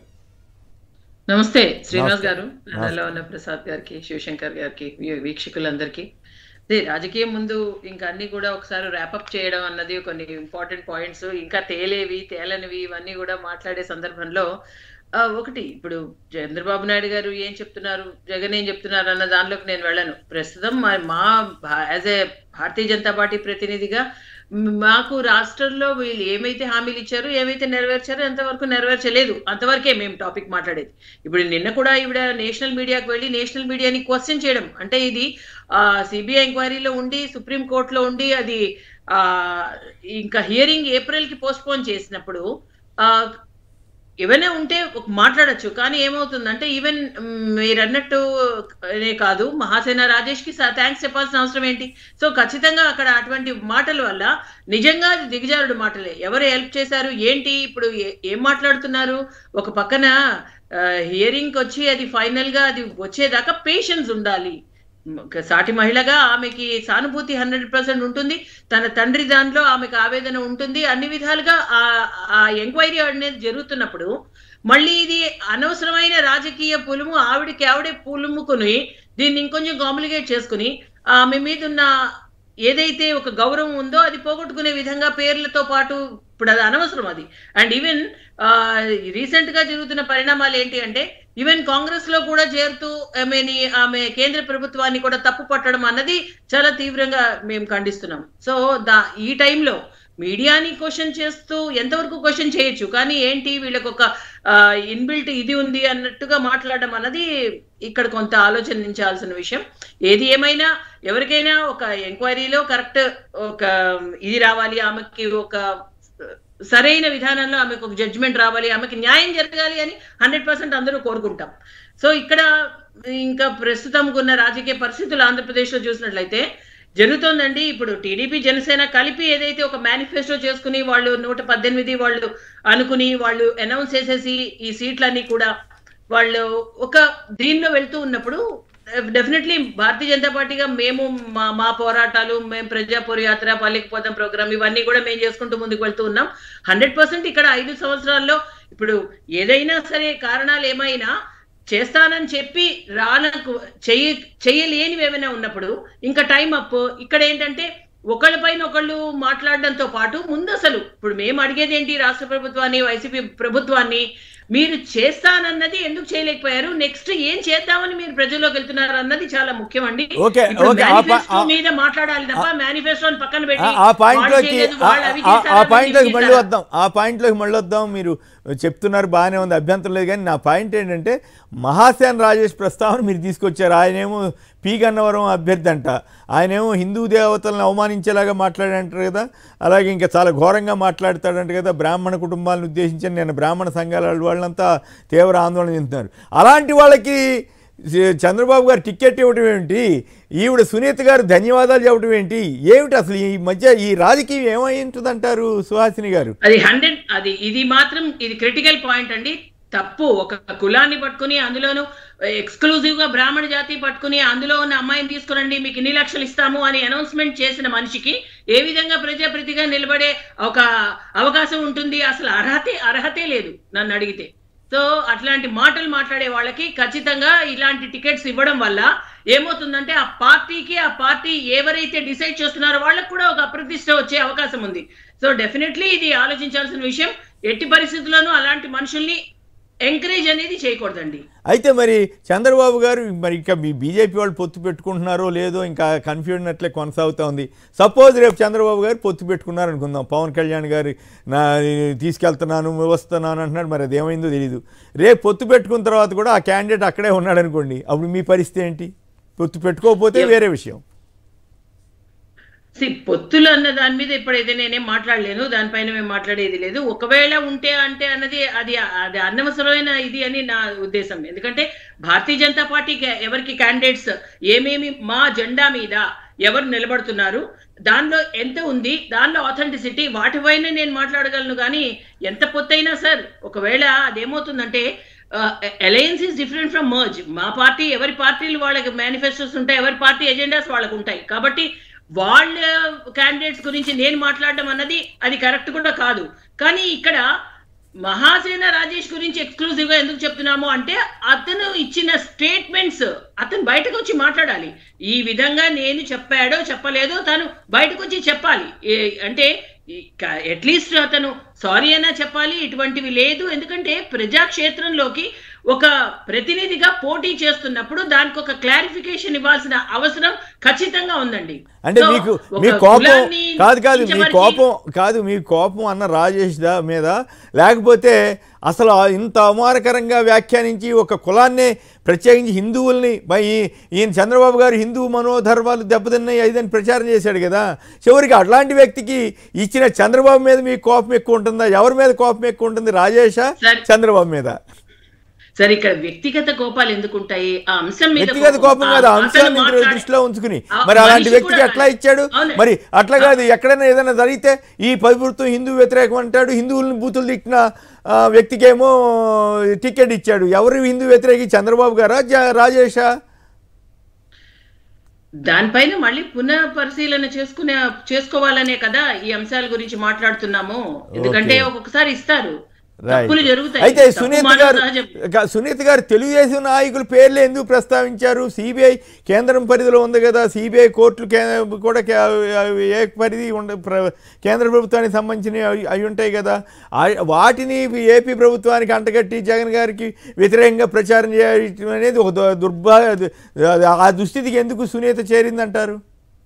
నమస్తే శ్రీనివాస్ నమస్తే. గారు ప్యానెల్లో ఉన్న ప్రసాద్ గారికి శివశంకర్ గారికి వీ- వీక్షకులందరికీ అదే రాజకీయం ముందు ఇంకా అన్ని కూడా ఒకసారి ర్యాపప్ చేయడం అన్నది కొన్ని ఇంపార్టెంట్ పాయింట్స్ ఇంకా తేలేవి తేలనివి ఇవన్నీ కూడా మాట్లాడే సందర్భంలో ఆ, ఒకటి ఇప్పుడు చంద్రబాబు నాయుడు గారు ఏం చెప్తున్నారు జగన్ ఏం చెప్తున్నారు అన్న దానిలోకి నేను వెళ్ళను ప్రస్తుతం మా- మా as a Bharatiya Janata party ప్రతినిధిగా మ్, మాకు రాష్ట్రంలో వీళ్ళు ఏమైతే హామీలు ఇచ్చారో ఏమైతే నెరవేర్చారో ఎంతవరకు నెరవేర్చలేదు అంతవరకే మేము టాపిక్ మాట్లాడేది ఇప్పుడు నిన్న కూడా ఈవిడ నేషనల్ మీడియాకి వెళ్ళి నేషనల్ మీడియాని క్వశ్చన్ చేయడం అంటే ఇది సిబిఐ ఎంక్వైరీలో ఉండి సుప్రీం కోర్టులో ఉండి అది ఆ, ఇంకా హియరింగ్ ఏప్రిల్ కి పోస్ట్పోన్ చేసినప్పుడు ఆ, ఏమైనా ఉంటే ఒక మాట్లాడొచ్చు కానీ ఏమవుతుందంటే ఈవెన్ మీరు అన్నట్టు అనే కాదు మహాసేన రాజేష్ కి థ్యాంక్స్ చెప్పాల్సిన అవసరం ఏంటి సో ఖచ్చితంగా అక్కడ అటువంటి మాటల వల్ల నిజంగా అది దిగజారుడు మాటలే ఎవరు హెల్ప్ చేశారు ఏంటి ఇప్పుడు ఏ- ఏం మాట్లాడుతున్నారు ఒక పక్కన హియరింగ్ వచ్చి అది ఫైనల్ గా అది వచ్చేదాకా పేషెన్స్ ఉండాలి ఒక సాటి మహిళగా ఆమెకి సానుభూతి హండ్రెడ్ పర్సెంట్ ఉంటుంది తన తండ్రి దానిలో ఆమెకు ఆవేదన ఉంటుంది అన్ని విధాలుగా ఆ ఆ ఎంక్వైరీ అనేది జరుగుతున్నప్పుడు మళ్ళీ ఇది అనవసరమైన రాజకీయ పులుము ఆవిడకి ఆవిడే పులుముకుని దీన్ని ఇంకొంచెం కాంప్లికేట్ చేసుకుని ఆమె మీద ఉన్న ఏదైతే ఒక గౌరవం ఉందో అది పోగొట్టుకునే విధంగా పేర్లతో పాటు ఇప్పుడు అది అనవసరం అది అండ్ ఈవెన్ రీసెంట్ గా జరుగుతున్న పరిణామాలు ఏంటి అంటే ఈవెన్ కాంగ్రెస్ లో కూడా చేరుతూ ఆమెని ఆమె కేంద్ర ప్రభుత్వాన్ని కూడా తప్పు పట్టడం అన్నది చాలా తీవ్రంగా మేము ఖండిస్తున్నాం సో దా ఈ టైంలో మీడియాని క్వశ్చన్ చేస్తూ ఎంతవరకు క్వశ్చన్ చేయొచ్చు కానీ ఏంటి వీళ్ళకి ఒక ఇన్బిల్ట్ ఇది ఉంది అన్నట్టుగా మాట్లాడడం అన్నది ఇక్కడ కొంత ఆలోచించాల్సిన విషయం ఏది ఏమైనా ఎవరికైనా ఒక ఎంక్వైరీలో కరెక్ట్ ఒక ఇది రావాలి ఆమెకి ఒక సరైన విధానంలో ఆమెకు ఒక జడ్జిమెంట్ రావాలి ఆమెకి న్యాయం జరగాలి అని హండ్రెడ్ పర్సెంట్ అందరూ కోరుకుంటాం సో ఇక్కడ ఇంకా ప్రస్తుతం ఉన్న రాజకీయ పరిస్థితులు ఆంధ్రప్రదేశ్లో చూసినట్లయితే జరుగుతోందండి ఇప్పుడు టీడీపీ జనసేన కలిపి ఏదైతే ఒక మేనిఫెస్టో చేసుకుని వాళ్ళు నూట పద్దెనిమిది వాళ్ళు అనుకుని వాళ్ళు అనౌన్స్ చేసేసి ఈ సీట్లన్నీ కూడా వాళ్ళు ఒక దీనిలో వెళ్తూ ఉన్నప్పుడు డెఫినెట్లీ భారతీయ జనతా పార్టీగా మేము మా మా పోరాటాలు మేము ప్రజా యాత్ర పల్లెకి పోతాం ప్రోగ్రామ్ ఇవన్నీ కూడా మేము చేసుకుంటూ ముందుకు వెళ్తూ ఉన్నాం హండ్రెడ్ పర్సెంట్ ఇక్కడ ఐదు సంవత్సరాల్లో ఇప్పుడు ఏదైనా సరే కారణాలు ఏమైనా చేస్తానని చెప్పి రానకు చెయ్యి చెయ్యలేనివి ఏమైనా ఉన్నప్పుడు ఇంకా టైం అప్ ఇక్కడ ఏంటంటే ఒకళ్ళ పైన ఒకళ్ళు మాట్లాడడంతో పాటు ముందు అసలు ఇప్పుడు మేము అడిగేది ఏంటి రాష్ట్ర ప్రభుత్వాన్ని వైసీపీ ప్రభుత్వాన్ని మీరు చేస్తానన్నది ఎందుకు చేయలేకపోయారు నెక్స్ట్ ఏం చేద్దామని మీరు ప్రజల్లోకి వెళ్తున్నారు అన్నది చాలా ముఖ్యం అండి ఓకే, ఇప్పుడు ఓకే, ఆ ప- manifesto ఆ- మీద మాట్లాడాలి తప్ప మేనిఫెస్టోని పక్కన ఆ- పెట్టి ఆ పాయింట్లోకి వాళ్ళు చేయలేదు, ఆ- వాళ్ళు అవి ఆ- ఆ చేశారు, పాయింట్లోకి ఇవి మళ్ళీ చేశారు. వద్దాం ఆ పాయింట్లోకి మళ్ళీ వద్దాం మీరు చెప్తున్నారు బాగానే ఉంది అభ్యంతరం లేదు కానీ నా పాయింట్ ఏంటంటే మహాసేన్ రాజేష్ ప్రస్తావన మీరు తీసుకొచ్చారు ఆయనేమో పి గన్నవరం అభ్యర్థి అంట ఆయనేమో హిందూ దేవతలను అవమానించేలాగా మాట్లాడంటారు కదా అలాగే ఇంకా చాలా ఘోరంగా మాట్లాడతాడంట కదా బ్రాహ్మణ కుటుంబాలను ఉద్దేశించి నేను బ్రాహ్మణ సంఘాల వాళ్ళంతా తీవ్ర ఆందోళన చెందుతున్నారు అలాంటి వాళ్ళకి చంద్రబాబు గారు టికెట్ ఇవ్వడం ఏమిటి ఈవిడ సునీత గారు ధన్యవాదాలు చెప్పడం ఏంటి ఏమిటి అసలు ఈ మధ్య ఈ రాజకీయం ఏమై ఉంటుందంటారు సుహాసిని గారు అది హండ్రెడ్ అది ఇది మాత్రం ఇది క్రిటికల్ పాయింట్ అండి తప్పు ఒక కులాన్ని పట్టుకుని అందులోను ఎక్స్క్లూజివ్ గా బ్రాహ్మణ జాతి పట్టుకుని అందులో ఉన్న అమ్మాయిని తీసుకురండి మీకు ఇన్ని లక్షలు ఇస్తాము అని అనౌన్స్మెంట్ చేసిన మనిషికి ఏ విధంగా ప్రజాప్రతిగా నిలబడే ఒక అవకాశం ఉంటుంది అసలు అర్హతే అర్హతే లేదు నన్ను అడిగితే సో అట్లాంటి మాటలు మాట్లాడే వాళ్ళకి ఖచ్చితంగా ఇలాంటి టికెట్స్ ఇవ్వడం వల్ల ఏమవుతుందంటే ఆ పార్టీకి ఆ పార్టీ ఎవరైతే డిసైడ్ చేస్తున్నారో వాళ్ళకి కూడా ఒక అప్రతిష్ట వచ్చే అవకాశం ఉంది సో డెఫినెట్లీ ఇది ఆలోచించాల్సిన విషయం ఎట్టి పరిస్థితుల్లోనూ అలాంటి మనుషుల్ని ఎంకరేజ్ అనేది చేయకూడదండి అయితే మరి చంద్రబాబు గారు మరి ఇంకా మీ బీజేపీ వాళ్ళు పొత్తు పెట్టుకుంటున్నారో లేదో ఇంకా కన్ఫ్యూజన్ అట్లే కొనసాగుతూ ఉంది సపోజ్ రేపు చంద్రబాబు గారు పొత్తు పెట్టుకున్నారు అనుకుందాం పవన్ కళ్యాణ్ గారు నా తీసుకెళ్తున్నాను వస్తున్నాను అంటున్నాడు మరి అది ఏమైందో తెలియదు రేపు పొత్తు పెట్టుకున్న తర్వాత కూడా ఆ క్యాండిడేట్ అక్కడే ఉన్నాడు అనుకోండి అప్పుడు మీ పరిస్థితి ఏంటి పొత్తు పెట్టుకోకపోతే వేరే విషయం సి పొత్తులు అన్న దాని మీద ఇప్పుడైతే నేనేం మాట్లాడలేను దానిపైన మేము మాట్లాడేది లేదు ఒకవేళ ఉంటే అంటే అన్నది అది అది అనవసరమైన ఇది అని నా ఉద్దేశం ఎందుకంటే భారతీయ జనతా పార్టీకి ఎవరికి క్యాండిడేట్స్ ఏమేమి మా జెండా మీద ఎవరు నిలబడుతున్నారు దానిలో ఎంత ఉంది దానిలో ఆథెంటిసిటీ వాటిపైన నేను మాట్లాడగలను కానీ ఎంత పొత్తైనా సార్ ఒకవేళ అదేమవుతుందంటే alliance is different from merge మా పార్టీ ఎవరి పార్టీలు వాళ్ళకి మేనిఫెస్టోస్ ఉంటాయి ఎవరి పార్టీ ఎజెండాస్ వాళ్ళకు ఉంటాయి కాబట్టి వాళ్ళ క్యాండిడేట్స్ గురించి నేను మాట్లాడడం అన్నది అది కరెక్ట్ కూడా కాదు కానీ ఇక్కడ మహాసేన రాజేష్ గురించి ఎక్స్క్లూజివ్ గా ఎందుకు చెప్తున్నాము అంటే అతను ఇచ్చిన స్టేట్మెంట్స్ అతను బయటకు వచ్చి మాట్లాడాలి ఈ విధంగా నేను చెప్పాడో చెప్పలేదో తను బయటకు వచ్చి చెప్పాలి ఏ- అంటే అట్లీస్ట్ అతను సారీ అయినా చెప్పాలి ఇటువంటివి లేదు ఎందుకంటే ప్రజాక్షేత్రంలోకి ఒక ప్రతినిధిగా పోటీ చేస్తున్నప్పుడు దానికి ఒక క్లారిఫికేషన్ ఇవ్వాల్సిన అవసరం ఖచ్చితంగా ఉందండి అంటే So, మీకు ఒక మీ కోపం కులాన్ని కాదు కాదు మీ కించపరిచి- కోపం కాదు మీ కోపం అన్న రాజేష్ దా మీద లేకపోతే అసలు ఆ ఇంత అవమానకరంగా వ్యాఖ్యానించి ఒక కులాన్నే ప్రత్యేకించి హిందువుల్ని మరి ఈ- ఈయన చంద్రబాబు గారు హిందూ మనోధర్మాలు దెబ్బతిన్నాయి అదని ప్రచారం చేశాడు కదా చివరికి అట్లాంటి వ్యక్తికి ఇచ్చిన చంద్రబాబు మీద మీ కోపం ఎక్కువ ఉంటుందా ఎవరి మీద కోపం ఎక్కువ ఉంటుంది రాజేషా సరే. చంద్రబాబు మీద సరే ఇక్కడ వ్యక్తిగత కోపాలు ఎందుకు ఉంటాయి ఆ అంశం మీద వ్యక్తిగత కోపం కాదు ఆ ఆ- అతను అంశాన్ని మాట్లాడే- దృష్టిలో ఉంచుకుని ఆ మరి అలాంటి మనిషి వ్యక్తికి కూడా ఎట్లా ఇచ్చాడు అవును. మరి అట్లా కాదు ఎక్కడైనా ఏదైనా జరిగితే ఈ ప్రభుత్వం హిందూ వ్యతిరేకం అంటాడు హిందువులను బూతులు తిట్టిన ఆ, వ్యక్తికేమో టికెట్ ఇచ్చాడు ఎవరు హిందూ వ్యతిరేకి చంద్రబాబు గారా జ- రాజేషా దానిపైన మళ్ళీ పునః పరిశీలన చేసుకునే చేసుకోవాలనే కదా ఈ అంశాల గురించి మాట్లాడుతున్నాము ఎందుకంటే Okay. ఒక్కొక్కసారి ఇస్తారు Right. తప్పులు జరుగుతాయి అయితే తప్పు సునీత మానవ గారు సహజం. గా- సునీత గారు తెలుగుదేశం నాయకుల పేర్లు ఎందుకు ప్రస్తావించారు సిబిఐ కేంద్రం పరిధిలో ఉంది కదా సిబిఐ కోర్టులు కే- కూడా కే- ఏ పరిధి ఉండ ప్ర- కేంద్ర ప్రభుత్వానికి సంబంధించినవి అయి- అయి ఉంటాయి కదా ఆ- వాటిని ఏపీ ప్రభుత్వానికి అంటగట్టి జగన్ గారికి వ్యతిరేకంగా ప్రచారం చేయడం అనేది ఒక దు- దుర్భా ఆ దుస్థితికి ఎందుకు సునీత చేరిందంటారు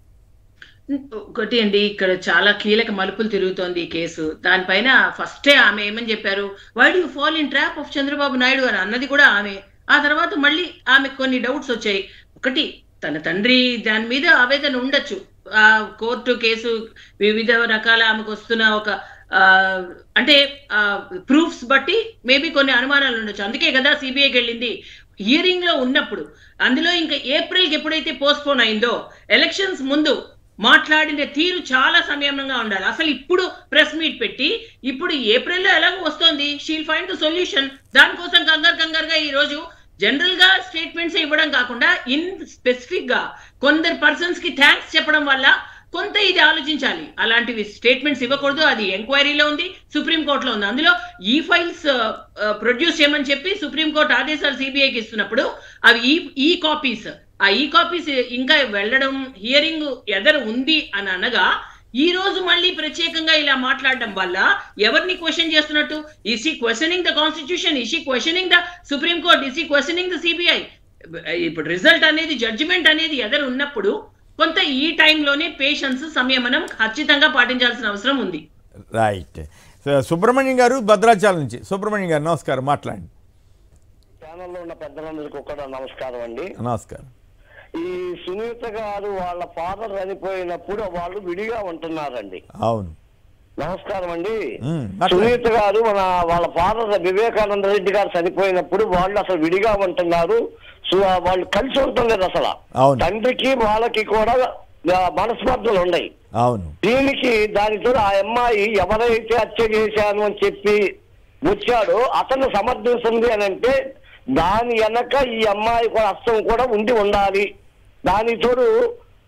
ఒకటి అండి ఇక్కడ చాలా కీలక మలుపులు తిరుగుతోంది ఈ కేసు దానిపైన ఫస్టే ఆమె ఏమని చెప్పారు why do fall in trap of Chandrababu Naidu అని అన్నది కూడా ఆమె ఆ తర్వాత మళ్ళీ ఆమెకు కొన్ని డౌట్స్ వచ్చాయి ఒకటి తన తండ్రి దాని మీద ఆవేదన ఉండొచ్చు ఆ కోర్టు కేసు వివిధ రకాల ఆమెకు వస్తున్న ఒక ఆ, అంటే ప్రూఫ్స్ బట్టి మేబీ కొన్ని అనుమానాలు ఉండొచ్చు అందుకే కదా సిబిఐకి వెళ్ళింది హియరింగ్ లో ఉన్నప్పుడు అందులో ఇంకా ఏప్రిల్కి ఎప్పుడైతే పోస్ట్పోన్ అయిందో ఎలక్షన్స్ ముందు మాట్లాడిన తీరు చాలా సంయమనంగా ఉండాలి అసలు ఇప్పుడు ప్రెస్ మీట్ పెట్టి ఇప్పుడు ఏప్రిల్లో ఎలాగో వస్తోంది షీల్ ఫైండ్ ద సొల్యూషన్ దానికోసం కంగారు కంగారుగా ఈ రోజు జనరల్ గా స్టేట్మెంట్స్ ఇవ్వడం కాకుండా ఇన్ స్పెసిఫిక్ గా కొందరు పర్సన్స్ కి థ్యాంక్స్ చెప్పడం వల్ల కొంత ఇది ఆలోచించాలి అలాంటివి స్టేట్మెంట్స్ ఇవ్వకూడదు అది ఎంక్వైరీలో ఉంది సుప్రీం కోర్టులో ఉంది అందులో ఈ ఫైల్స్ ప్రొడ్యూస్ చేయమని చెప్పి సుప్రీం కోర్టు ఆదేశాలు సిబిఐకి ఇస్తున్నప్పుడు అవి ఈ ఈ కాపీస్ ఆ ఈ కాపీస్ ఇంకా వెళ్ళడం హియరింగ్ ఎదరు ఉంది అని అనగా ఈ రోజు మళ్ళీ ప్రత్యేకంగా ఇలా మాట్లాడడం వల్ల ఎవరిని క్వశ్చన్ చేస్తున్నట్టు EC questioning the constitution EC questioning the supreme court EC questioning the CBI ఇప్పుడు రిజల్ట్ అనేది జడ్జిమెంట్ అనేది ఎదరు ఉన్నప్పుడు కొంత ఈ టైంలోనే పేషెన్స్ సంయమనం ఖచ్చితంగా పాటించాల్సిన అవసరం ఉంది రైట్ సుబ్రహ్మణ్యం గారు భద్రాచలం నుంచి సుబ్రహ్మణ్యం గారు నమస్కారం మాట్లాడండి ఛానల్లో ఉన్న పెద్దలందరికీ కూడా నమస్కారం అండి నమస్కారం ఈ సునీత గారు వాళ్ళ ఫాదర్ చనిపోయినప్పుడు వాళ్ళు విడిగా ఉంటున్నారండి అవును నమస్కారం అండి మ్మ్, మాట్లాడండి. సునీత గారు మన వాళ్ళ ఫాదర్ వివేకానంద రెడ్డి గారు చనిపోయినప్పుడు వాళ్ళు అసలు విడిగా ఉంటున్నారు సో వాళ్ళు కలిసి ఉంటలేదు అసలు అవును. తండ్రికి వాళ్ళకి కూడా ఆ, మనస్పర్ధలు ఉన్నాయి అవును దీనికి దానితో ఆ అమ్మాయి ఎవరైతే హత్య చేశాను అని చెప్పి వచ్చాడో అతను సమర్థిస్తుంది అని అంటే దాని వెనక ఈ అమ్మాయి కూడా హస్తం కూడా ఉండి ఉండాలి దాని తోడు